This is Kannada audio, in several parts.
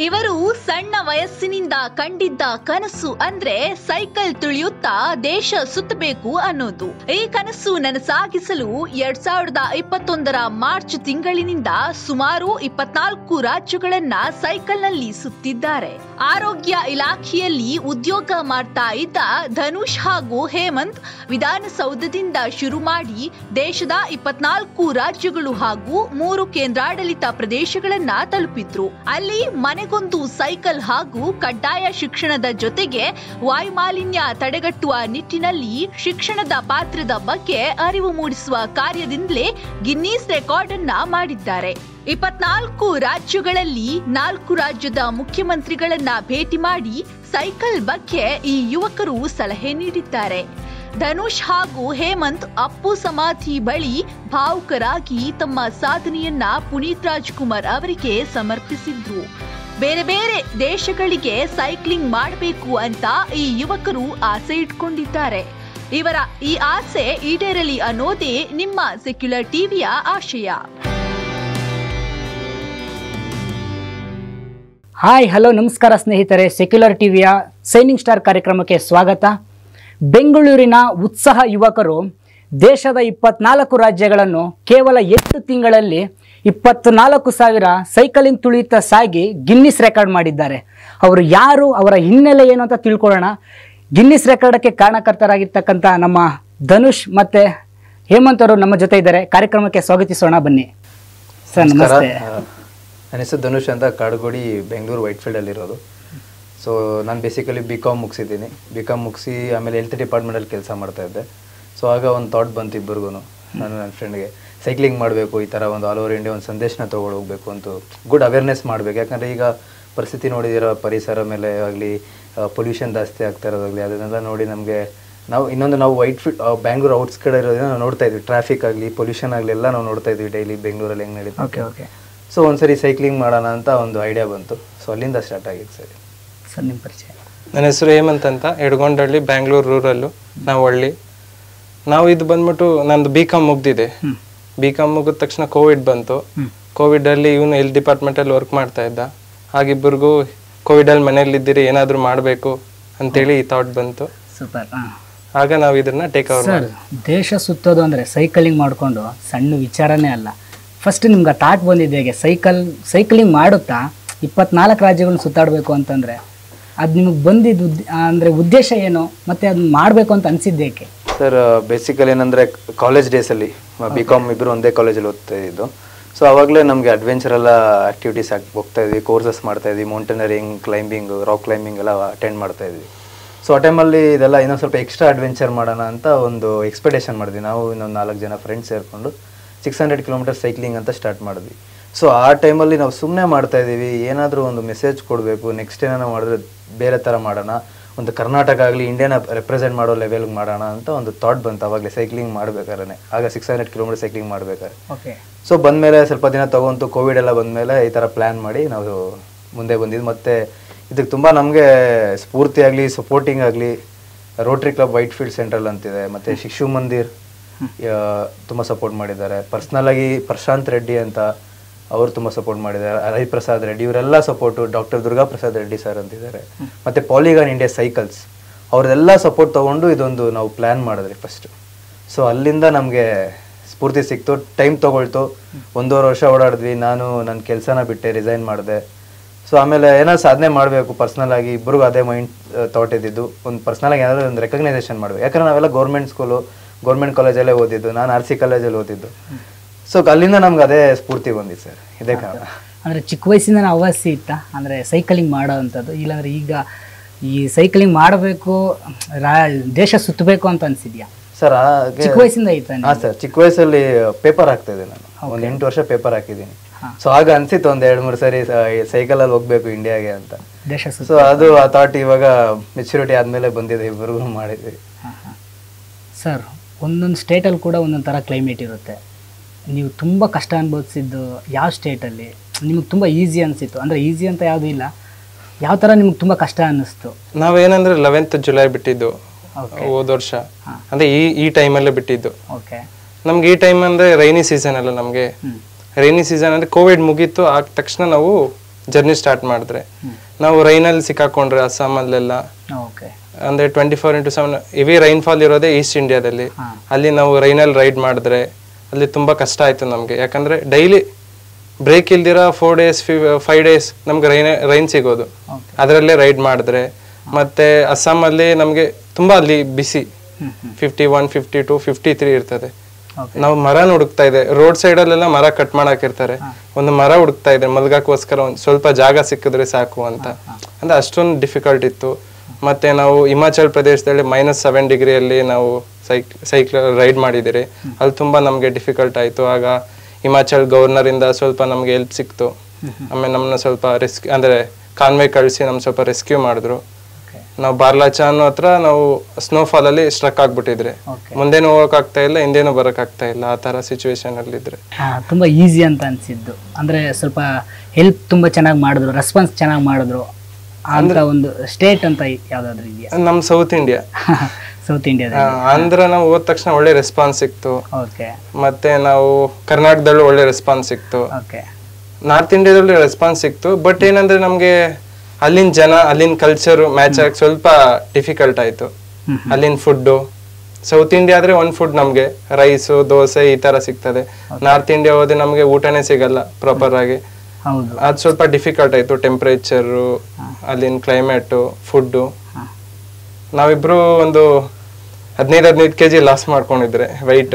ಇವರು ಸಣ್ಣ ವಯಸ್ಸಿನಿಂದ ಕಂಡಿದ್ದ ಕನಸು ಅಂದ್ರೆ ಸೈಕಲ್ ತುಳಿಯುತ್ತಾ ದೇಶ ಸುತ್ತಬೇಕು ಅನ್ನೋದು ಈ ಕನಸು ನನಸಾಗಿಸಲು ಎರಡ್ ಸಾವಿರದ ಇಪ್ಪತ್ತೊಂದರ ಮಾರ್ಚ್ ತಿಂಗಳಿನಿಂದ ಸುಮಾರು ಇಪ್ಪತ್ನಾಲ್ಕು ರಾಜ್ಯಗಳನ್ನ ಸೈಕಲ್ನಲ್ಲಿ ಸುತ್ತಿದ್ದಾರೆ ಆರೋಗ್ಯ ಇಲಾಖೆಯಲ್ಲಿ ಉದ್ಯೋಗ ಮಾಡ್ತಾ ಇದ್ದ ಧನುಷ್ ಹಾಗೂ ಹೇಮಂತ್ ವಿಧಾನಸೌಧದಿಂದ ಶುರು ಮಾಡಿ ದೇಶದ ಇಪ್ಪತ್ನಾಲ್ಕು ರಾಜ್ಯಗಳು ಹಾಗೂ ಮೂರು ಕೇಂದ್ರಾಡಳಿತ ಪ್ರದೇಶಗಳನ್ನ ತಲುಪಿದ್ರು ಅಲ್ಲಿ ಮನೆಗೊಂದು ಸೈಕಲ್ ಹಾಗೂ ಕಡ್ಡಾಯ ಶಿಕ್ಷಣದ ಜೊತೆಗೆ ವಾಯುಮಾಲಿನ್ಯ ತಡೆಗಟ್ಟುವ ನಿಟ್ಟಿನಲ್ಲಿ ಶಿಕ್ಷಣದ ಪಾತ್ರದ ಬಗ್ಗೆ ಅರಿವು ಮೂಡಿಸುವ ಕಾರ್ಯದಿಂದಲೇ ಗಿನ್ನೀಸ್ ರೆಕಾರ್ಡ್ ಅನ್ನ ಮಾಡಿದ್ದಾರೆ ಇಪ್ಪತ್ನಾಲ್ಕು ರಾಜ್ಯಗಳಲ್ಲಿ ನಾಲ್ಕು ರಾಜ್ಯದ ಮುಖ್ಯಮಂತ್ರಿಗಳನ್ನ ಭೇಟಿ ಮಾಡಿ ಸೈಕಲ್ ಬಗ್ಗೆ ಈ ಯುವಕರು ಸಲಹೆ ನೀಡಿದ್ದಾರೆ ಧನುಷ್ ಹಾಗೂ ಹೇಮಂತ್ ಅಪ್ಪು ಸಮಾಧಿ ಬಳಿ ಭಾವುಕರಾಗಿ ತಮ್ಮ ಸಾಧನೆಯನ್ನ ಪುನೀತ್ ರಾಜ್ಕುಮಾರ್ ಅವರಿಗೆ ಸಮರ್ಪಿಸಿದ್ರು ಬೇರೆ ಬೇರೆ ದೇಶಗಳಿಗೆ ಸೈಕ್ಲಿಂಗ್ ಮಾಡಬೇಕು ಅಂತ ಈ ಯುವಕರು ಆಸೆ ಇಟ್ಕೊಂಡಿದ್ದಾರೆ ಇವರ ಈ ಆಸೆ ಈಡೇರಲಿ ಅನ್ನೋದೇ ನಿಮ್ಮ ಸೆಕ್ಯುಲರ್ ಟಿವಿಯ ಆಶಯ ಹಾಯ್ ಹಲೋ ನಮಸ್ಕಾರ ಸ್ನೇಹಿತರೆ ಸೆಕ್ಯುಲರ್ ಟಿವಿಯ ಸೈನಿಂಗ್ ಸ್ಟಾರ್ ಕಾರ್ಯಕ್ರಮಕ್ಕೆ ಸ್ವಾಗತ ಬೆಂಗಳೂರಿನ ಉತ್ಸಾಹ ಯುವಕರು ದೇಶದ ಇಪ್ಪತ್ನಾಲ್ಕು ರಾಜ್ಯಗಳನ್ನು ಕೇವಲ ಎಂಟು ತಿಂಗಳಲ್ಲಿ ಇಪ್ಪತ್ನಾಲ್ಕು ಸಾವಿರ ಸೈಕಲಿಂಗ್ ತುಳಿತ ಸಾಗಿ ಗಿನ್ನಿಸ್ ರೆಕಾರ್ಡ್ ಮಾಡಿದ್ದಾರೆ ಅವರು ಯಾರು ಅವರ ಹಿನ್ನೆಲೆ ಏನು ಅಂತ ತಿಳ್ಕೊಳ್ಳೋಣ ಗಿನ್ನಿಸ್ ರೆಕಾರ್ಡಕ್ಕೆ ಕಾರಣಕರ್ತರಾಗಿರ್ತಕ್ಕಂಥ ನಮ್ಮ ಧನುಷ್ ಮತ್ತು ಹೇಮಂತ್ ಅವರು ನಮ್ಮ ಜೊತೆ ಇದ್ದಾರೆ ಕಾರ್ಯಕ್ರಮಕ್ಕೆ ಸ್ವಾಗತಿಸೋಣ ಬನ್ನಿ ಸರ್ ನಮಸ್ತೆ ನನ್ನ ಹೆಸರು ಧನುಷ್ ಅಂತ ಕಾಡುಗೋಡಿ ಬೆಂಗಳೂರು ವೈಟ್ಫೀಲ್ಡಲ್ಲಿ ಇರೋದು ಸೊ ನಾನು ಬೇಸಿಕಲಿ ಬಿ ಕಾಮ್ ಮುಗಿಸಿದ್ದೀನಿ ಬಿ ಕಾಮ್ ಮುಗಿಸಿ ಆಮೇಲೆ ಹೆಲ್ತ್ ಡಿಪಾರ್ಟ್ಮೆಂಟಲ್ಲಿ ಕೆಲಸ ಮಾಡ್ತಾ ಇದ್ದೆ ಸೊ ಆಗ ಒಂದು ಥಾಟ್ ಬಂತು ಇಬ್ಬರಿಗೂ ನಾನು ನನ್ನ ಫ್ರೆಂಡ್ಗೆ ಸೈಕ್ಲಿಂಗ್ ಮಾಡಬೇಕು ಈ ಥರ ಒಂದು ಆಲ್ ಓವರ್ ಇಂಡಿಯಾ ಒಂದು ಸಂದೇಶನ ತೊಗೊಂಡು ಹೋಗಬೇಕು ಅಂತ ಗುಡ್ ಅವೇರ್ನೆಸ್ ಮಾಡಬೇಕು ಯಾಕಂದರೆ ಈಗ ಪರಿಸ್ಥಿತಿ ನೋಡಿದಿರೋ ಪರಿಸರ ಮೇಲೆ ಆಗಲಿ ಪೊಲ್ಯೂಷನ್ ಜಾಸ್ತಿ ಆಗ್ತಾ ಇರೋದಾಗಲಿ ಅದನ್ನೆಲ್ಲ ನೋಡಿ ನಮಗೆ ನಾವು ಇನ್ನೊಂದು ನಾವು ವೈಟ್ ಫೀಲ್ಡ್ ಬ್ಯಾಂಗ್ಳೂರ್ ಔಟ್ಸ್ ಕಡೆ ಇರೋದನ್ನ ನಾವು ನೋಡ್ತಾ ಇದ್ವಿ ಟ್ರಾಫಿಕ್ ಆಗಲಿ ಪೊಲ್ಯೂಷನ್ ಆಗಲಿ ಎಲ್ಲ ನಾವು ನೋಡ್ತಾ ಇದ್ವಿ ಡೈಲಿ ಬೆಂಗಳೂರಲ್ಲಿ ಹೆಂಗೆ ನಡೀತಾ ಓಕೆ ಓಕೆ ಸೊ ಒಂದ್ಸರಿ ಸೈಕ್ಲಿಂಗ್ ಮಾಡೋಣ ಅಂತ ಒಂದು ಐಡಿಯಾ ಬಂತು ಸೊ ಅಲ್ಲಿಂದ ಸ್ಟಾರ್ಟ್ ಆಗಿತ್ತು ಸರಿ ಸರ್ ನಿಮ್ಮ ಪರಿಚಯ ನನ್ನ ಹೆಸರು ಹೇಮಂತ್ ಅಂತ ಎಡಗೊಂಡಳ್ಳಿ ಬ್ಯಾಂಗ್ಳೂರು ರೂರಲ್ಲು ನಾವು ಹಳ್ಳಿ ನಾವು ಇದು ಬಂದ್ಬಿಟ್ಟು ನಂದು ಬಿ ಕಾಮ್ ಮುಗ್ದಿದೆ ಬಿ ಕಾಮ್ ಮುಗಿದ ತಕ್ಷಣ ಕೋವಿಡ್ ಬಂತು ಕೋವಿಡ್ ಅಲ್ಲಿ ಇವನು ಹೆಲ್ತ್ ಡಿಪಾರ್ಟ್ಮೆಂಟ್ ಅಲ್ಲಿ ವರ್ಕ್ ಮಾಡ್ತಾ ಇದ್ದ ಹಾಗಿಬ್ಬರಿಗೂ ಕೋವಿಡ್ ಅಲ್ಲಿ ಮನೇಲಿ ಇದ್ದೀರಿ ಏನಾದರೂ ಮಾಡಬೇಕು ಅಂತೇಳಿ ಈ ಥಾಟ್ ಬಂತು ಸೂಪರ್ ಹಾಂ ಆಗ ನಾವು ಇದನ್ನ ಟೇಕ್ ಓವರ್ ಸರ್ ದೇಶ ಸುತ್ತೋದು ಅಂದರೆ ಸೈಕಲಿಂಗ್ ಮಾಡಿಕೊಂಡು ಸಣ್ಣ ವಿಚಾರನೇ ಅಲ್ಲ ಫಸ್ಟ್ ನಿಮ್ಗೆ ಆ ಥಾಟ್ ಬಂದಿದ್ದು ಹೇಗೆ ಸೈಕಲ್ ಸೈಕ್ಲಿಂಗ್ ಮಾಡುತ್ತಾ ಇಪ್ಪತ್ನಾಲ್ಕು ರಾಜ್ಯಗಳನ್ನ ಸುತ್ತಾಡಬೇಕು ಅಂತಂದರೆ ಅದು ನಿಮಗೆ ಬಂದಿದ್ದು ಉದ್ ಅಂದರೆ ಉದ್ದೇಶ ಏನು ಮತ್ತು ಅದನ್ನ ಮಾಡಬೇಕು ಅಂತ ಅನಿಸಿದ್ದು ಏಕೆ ಸರ್ ಬೇಸಿಕಲಿ ಏನಂದರೆ ಕಾಲೇಜ್ ಡೇಸಲ್ಲಿ ಬಿ ಕಾಮ್ ಇಬ್ಬರು ಒಂದೇ ಕಾಲೇಜಲ್ಲಿ ಓದ್ತಾ ಇದ್ದು ಸೊ ಅವಾಗಲೇ ನಮಗೆ ಅಡ್ವೆಂಚರ್ ಎಲ್ಲ ಆಕ್ಟಿವಿಟೀಸ್ ಆಗಿ ಹೋಗ್ತಾ ಇದ್ವಿ ಕೋರ್ಸಸ್ ಮಾಡ್ತಾ ಇದ್ವಿ ಮೌಂಟನರಿಂಗ್ ಕ್ಲೈಂಬಿಂಗ್ ರಾಕ್ ಕ್ಲೈಂಬಿಂಗ್ ಎಲ್ಲ ಅಟೆಂಡ್ ಮಾಡ್ತಾ ಇದ್ವಿ ಸೊ ಆ ಟೈಮಲ್ಲಿ ಇದೆಲ್ಲ ಇನ್ನೊಂದು ಸ್ವಲ್ಪ ಎಕ್ಸ್ಟ್ರಾ ಅಡ್ವೆಂಚರ್ ಮಾಡೋಣ ಅಂತ ಒಂದು ಎಕ್ಸ್ಪೆಕ್ಟೇಷನ್ ಮಾಡಿದ್ವಿ ನಾವು ಇನ್ನೊಂದು ನಾಲ್ಕು ಜನ ಫ್ರೆಂಡ್ಸ್ ಸೇರಿಕೊಂಡು ಸಿಕ್ಸ್ ಹಂಡ್ರೆಡ್ ಕಿಲೋಮೀಟರ್ ಸೈಕ್ಲಿಂಗ್ ಅಂತ ಸ್ಟಾರ್ಟ್ ಮಾಡಿದ್ವಿ ಸೊ ಆ ಟೈಮಲ್ಲಿ ನಾವು ಸುಮ್ಮನೆ ಮಾಡ್ತಾ ಇದ್ದೀವಿ ಏನಾದರೂ ಒಂದು ಮೆಸೇಜ್ ಕೊಡಬೇಕು ನೆಕ್ಸ್ಟ್ ಏನಾರ ಮಾಡಿದ್ರೆ ಬೇರೆ ಥರ ಮಾಡೋಣ ಒಂದು ಕರ್ನಾಟಕ ಆಗಲಿ ಇಂಡಿಯಾನ ರೆಪ್ರೆಸೆಂಟ್ ಮಾಡೋ ಲೆವೆಲ್ಗೆ ಮಾಡೋಣ ಅಂತ ಒಂದು ಥಾಟ್ ಬಂತು ಅವಾಗಲೇ ಸೈಕ್ಲಿಂಗ್ ಮಾಡ್ಬೇಕಾದ್ರೆ ಆಗ ಸಿಕ್ಸ್ ಹಂಡ್ರೆಡ್ ಕಿಲೋಮೀಟರ್ ಸೈಕ್ಲಿಂಗ್ ಮಾಡ್ಬೇಕಾದ್ರೆ ಓಕೆ ಸೊ ಬಂದಮೇಲೆ ಸ್ವಲ್ಪ ದಿನ ತಗೊಂತು ಕೋವಿಡ್ ಎಲ್ಲ ಬಂದಮೇಲೆ ಈ ಥರ ಪ್ಲ್ಯಾನ್ ಮಾಡಿ ನಾವು ಮುಂದೆ ಬಂದಿದ್ದು ಮತ್ತು ಇದಕ್ಕೆ ತುಂಬ ನಮಗೆ ಸ್ಫೂರ್ತಿ ಆಗಲಿ ಸಪೋರ್ಟಿಂಗ್ ಆಗಲಿ Rotary Club Whitefield central ಅಂತಿದೆ ಮತ್ತು ಶಿಶು ಮಂದಿರ್ ತುಂಬ ಸಪೋರ್ಟ್ ಮಾಡಿದ್ದಾರೆ ಪರ್ಸ್ನಲ್ ಆಗಿ ಪ್ರಶಾಂತ್ ರೆಡ್ಡಿ ಅಂತ ಅವರು ತುಂಬ ಸಪೋರ್ಟ್ ಮಾಡಿದ್ದಾರೆ ಹರಿಪ್ರಸಾದ್ ರೆಡ್ಡಿ ಇವರೆಲ್ಲ support doctor Durga Prasad Reddy sir ಅಂತಿದ್ದಾರೆ ಮತ್ತು ಪಾಲಿಗಾನ್ ಇಂಡಿಯಾ ಸೈಕಲ್ಸ್ ಅವ್ರದ್ದೆಲ್ಲ ಸಪೋರ್ಟ್ ತೊಗೊಂಡು ಇದೊಂದು ನಾವು ಪ್ಲ್ಯಾನ್ ಮಾಡಿದ್ರಿ ಫಸ್ಟು ಸೊ ಅಲ್ಲಿಂದ ನಮಗೆ ಸ್ಫೂರ್ತಿ ಸಿಕ್ತು ಟೈಮ್ ತೊಗೊಳ್ತು ಒಂದೂವರೆ ವರ್ಷ ಓಡಾಡಿದ್ವಿ ನಾನು ನನ್ನ ಕೆಲಸನ ಬಿಟ್ಟೆ ರಿಸೈನ್ ಮಾಡಿದೆ ಸೊ ಆಮೇಲೆ ಏನೋ ಸಾಧನೆ ಮಾಡಬೇಕು ಪರ್ಸ್ನಲ್ ಆಗಿ ಇಬ್ಬರಿಗೂ ಅದೇ ಮೈಂಡ್ ಥಾಟ್ ಇದ್ದಿದ್ದು ಒಂದು ಪರ್ಸ್ನಲ್ ಆಗಿ ಏನಾದರೂ ಒಂದು ರೆಕಗ್ನೈಸೇಷನ್ ಮಾಡಬೇಕು ಯಾಕಂದ್ರೆ ನಾವೆಲ್ಲ ಗೌರ್ಮೆಂಟ್ ಸ್ಕೂಲು ಗೌರ್ಮೆಂಟ್ ಕಾಲೇಜಲ್ಲೇ ಓದಿದ್ದು ನಾನು ಆರ್ ಸಿ ಕಾಲೇಜಲ್ಲಿ ಓದಿದ್ದು ಸೊ ಅಲ್ಲಿಂದ ನಮ್ಗೆ ಅದೇ ಸ್ಫೂರ್ತಿ ಬಂದಿತ್ತು ಸರ್ ಇದೇ ಕಾರಣ ಅಂದರೆ ಚಿಕ್ಕ ವಯಸ್ಸಿಂದ ಹವ್ಯಾಸ ಇತ್ತಾ ಅಂದರೆ ಸೈಕಲಿಂಗ್ ಮಾಡೋ ಅಂಥದ್ದು ಇಲ್ಲಾಂದರೆ ಈಗ ಈ ಸೈಕ್ಲಿಂಗ್ ಮಾಡಬೇಕು ರಾ ದೇಶ ಸುತ್ತಬೇಕು ಅಂತ ಅನಿಸಿದ್ಯಾ ಸರ್ ಹಾಗೆ ಚಿಕ್ಕ ವಯಸ್ಸಿಂದ ಐತಾ ಹಾಂ ಸರ್ ಚಿಕ್ಕ ವಯಸ್ಸಲ್ಲಿ ಪೇಪರ್ ಹಾಕ್ತಾ ಇದ್ದೆ ನಾನು ಒಂದು ಎಂಟು ವರ್ಷ ಪೇಪರ್ ಹಾಕಿದ್ದೀನಿ ಸೊ ಆಗ ಅನ್ಸಿತ್ತು ಒಂದು ಎರಡು ಮೂರು ಸರಿ ಸೈಕಲಲ್ಲಿ ಹೋಗ್ಬೇಕು ಇಂಡಿಯಾಗೆ ಅಂತ ದೇಶ ಸುತ್ತ ಸೊ ಅದು ಆ ಥಾಟ್ ಇವಾಗ ಮೆಚುರಿಟಿ ಆದಮೇಲೆ ಬಂದಿದೆ ಇಬ್ಬರಿಗೂ ಮಾಡಿದ್ವಿ ಹಾಂ ಹಾಂ ಸರ್ ಒಂದೊಂದು ಸ್ಟೇಟಲ್ಲಿ ಕೂಡ ಒಂದೊಂದು ಥರ ಕ್ಲೈಮೇಟ್ ಇರುತ್ತೆ ನೀವು ತುಂಬ ಕಷ್ಟ ಅನುಭವಿಸಿದ್ದು ಯಾವ ಸ್ಟೇಟಲ್ಲಿ ನಿಮಗೆ ತುಂಬ ಈಸಿ ಅನಿಸಿತ್ತು ಅಂದರೆ ಈಸಿ ಅಂತ ಯಾವುದೂ ಇಲ್ಲ ಯಾವ ಥರ ನಿಮ್ಗೆ ತುಂಬ ಕಷ್ಟ ಅನ್ನಿಸ್ತು ನಾವೇನಂದ್ರೆ ಲೆವೆಂತ್ ಜುಲೈ ಬಿಟ್ಟಿದ್ದು ಹೋದ ವರ್ಷ ಅಂದ್ರೆ ಈ ಈ ಟೈಮಲ್ಲೇ ಬಿಟ್ಟಿದ್ದು ಓಕೆ ನಮ್ಗೆ ಈ ಟೈಮ್ ಅಂದ್ರೆ ರೈನಿ ಸೀಸನ್ ಅಲ್ಲ ನಮಗೆ ರೈನಿ ಸೀಸನ್ ಅಂದ್ರೆ ಕೋವಿಡ್ ಮುಗೀತು ಆದ ತಕ್ಷಣ ನಾವು ಜರ್ನಿ ಸ್ಟಾರ್ಟ್ ಮಾಡಿದ್ರೆ ನಾವು ರೈನಲ್ಲಿ ಸಿಕ್ಕಾಕೊಂಡ್ರೆ ಅಸ್ಸಾಮಲ್ಲೆಲ್ಲ ಓಕೆ ಅಂದ್ರೆ twenty four into seven heavy rainfall ಇರೋದೇ ಈಸ್ಟ್ ಇಂಡಿಯಾದಲ್ಲಿ ಹಾ. ಅಲ್ಲಿ ನಾವು ರೈನಲ್ಲಿ ರೈಡ್ ಮಾಡಿದ್ರೆ ಅಲ್ಲಿ ತುಂಬಾ ಕಷ್ಟ ಆಯ್ತು ನಮಗೆ ಯಾಕಂದ್ರೆ ಡೈಲಿ ಬ್ರೇಕ್ ಇಲ್ದಿರ ಫೋರ್ ಡೇಸ್ ಫೈವ್ ಡೇಸ್ ನಮ್ಗೆ ರೈನ್ ರೈನ್ ಸಿಗೋದು ಓಕೆ ಅದರಲ್ಲೇ ರೈಡ್ ಮಾಡಿದ್ರೆ ಮತ್ತೆ ಅಸ್ಸಾಮಲ್ಲಿ ನಮಗೆ ತುಂಬಾ ಅಲ್ಲಿ ಬಿಸಿ ಹ್ಮ್ ಹ್ಮ್ fifty one fifty two fifty three ಇರ್ತದೆ ಓಕೆ ನಾವು ಮರ ಹುಡುಕ್ತಾ ಇದೆ ರೋಡ್ ಸೈಡ್ ಅಲ್ಲೆಲ್ಲ ಮರ ಕಟ್ ಮಾಡಾಕಿರ್ತಾರೆ ಒಂದು ಮರ ಹುಡುಕ್ತಾ ಇದೆ ಮಲ್ಗಕ್ಕೋಸ್ಕರ ಒಂದ್ ಸ್ವಲ್ಪ ಜಾಗ ಸಿಕ್ಕಿದ್ರೆ ಸಾಕು ಅಂತ ಅಂದ್ರೆ ಅಷ್ಟೊಂದು ಡಿಫಿಕಲ್ಟ್ ಇತ್ತು ಮತ್ತೆ ನಾವು ಹಿಮಾಚಲ್ ಪ್ರದೇಶದಲ್ಲಿ ಮೈನಸ್ ಸೆವೆನ್ ಡಿಗ್ರಿಯಲ್ಲಿ ನಾವು ಸೈಕ್ ಸೈಕ್ಲ್ ರೈಡ್ ಮಾಡಿದಿರಿ ಅಲ್ಲಿ ತುಂಬಾ ನಮಗೆ ಡಿಫಿಕಲ್ಟ್ ಆಯ್ತು ಆಗ ಹಿಮಾಚಲ್ ಗವರ್ನರ್ ಇಂದ ಸ್ವಲ್ಪ ನಮ್ಗೆ ಹೆಲ್ಪ್ ಸಿಕ್ತು ಆಮೇಲೆ ನಮ್ಮನ್ನ ಸ್ವಲ್ಪ ರೆಸ್ಕ್ಯೂ ಅಂದ್ರೆ ಕಾನ್ವೆ ಕಳಿಸಿ ನಮ್ ಸ್ವಲ್ಪ ರೆಸ್ಕ್ಯೂ ಮಾಡಿದ್ರು ಓಕೆ ನಾವು ಬಾರ್ಲಾಚ ಅನ್ನೋ ಹತ್ರ ನಾವು ಸ್ನೋಫಾಲ್ ಅಲ್ಲಿ ಸ್ಟ್ರಕ್ ಆಗ್ಬಿಟ್ಟಿದ್ರೆ ಓಕೆ ಮುಂದೇನು ಹೋಗಕ್ ಆಗ್ತಾ ಇಲ್ಲ ಹಿಂದೇನು ಬರಕ್ ಆಗ್ತಾ ಇಲ್ಲ ಆ ತರ ಸಿಚುವೇಶನ್ ಅಲ್ಲಿ ಇದ್ರೆ ತುಂಬ ಈಸಿ ಅಂತ ಅನಿಸಿದ್ದು ಅಂದರೆ ಸ್ವಲ್ಪ ಹೆಲ್ಪ್ ತುಂಬ ಚೆನ್ನಾಗಿ ಮಾಡಿದ್ರು ರೆಸ್ಪಾನ್ಸ್ ಚೆನ್ನಾಗಿ ಮಾಡಿದ್ರು ಅಂತ ಒಂದು ಸ್ಟೇಟ್ ಅಂತ ಯಾವುದಾದ್ರೂ ಇದೆಯಾ ನಮ್ ಸೌತ್ ಇಂಡಿಯಾ ಸೌತ್ ಇಂಡಿಯಾದ ಆಂಧ್ರ ನಾವು ಹೋದ ತಕ್ಷಣ ಒಳ್ಳೆ ರೆಸ್ಪಾನ್ಸ್ ಸಿಕ್ತು ಓಕೆ ಮತ್ತೆ ನಾವು ಕರ್ನಾಟಕದಲ್ಲೂ ಒಳ್ಳೆ ರೆಸ್ಪಾನ್ಸ್ ಸಿಕ್ತು ಓಕೆ ನಾರ್ತ್ ಇಂಡಿಯಾದಲ್ಲಿ ರೆಸ್ಪಾನ್ಸ್ ಸಿಕ್ತು ಬಟ್ ಏನಂದ್ರೆ ನಮ್ಗೆ ಅಲ್ಲಿನ ಜನ ಅಲ್ಲಿನ ಕಲ್ಚರ್ ಮ್ಯಾಚ್ ಆಗಕ್ಕೆ ಸ್ವಲ್ಪ ಡಿಫಿಕಲ್ಟ್ ಆಯ್ತು ಹ್ಮ್ ಅಲ್ಲಿನ ಫುಡ್ಡು ಸೌತ್ ಇಂಡಿಯಾ ಆದ್ರೆ ಒಂದ್ ಫುಡ್ ನಮ್ಗೆ ರೈಸು ದೋಸೆ ಈ ತರ ಸಿಗ್ತದೆ ನಾರ್ತ್ ಇಂಡಿಯಾ ಹೋದ್ರೆ ನಮ್ಗೆ ಊಟನೇ ಸಿಗಲ್ಲ ಪ್ರಾಪರ್ ಆಗಿ ಹೌದು ಅದು ಸ್ವಲ್ಪ ಡಿಫಿಕಲ್ಟ್ ಆಯ್ತು ಟೆಂಪ್ರೇಚರು ಅಲ್ಲಿನ ಕ್ಲೈಮೇಟು ಫುಡ್ಡು ಹಾ. ನಾವಿಬ್ರು ಒಂದು ಹದಿನೈದು ಹದಿನೈದು ಕೆ ಜಿ ಲಾಸ್ ಮಾಡ್ಕೊಂಡಿದ್ರೆ ವೈಟ್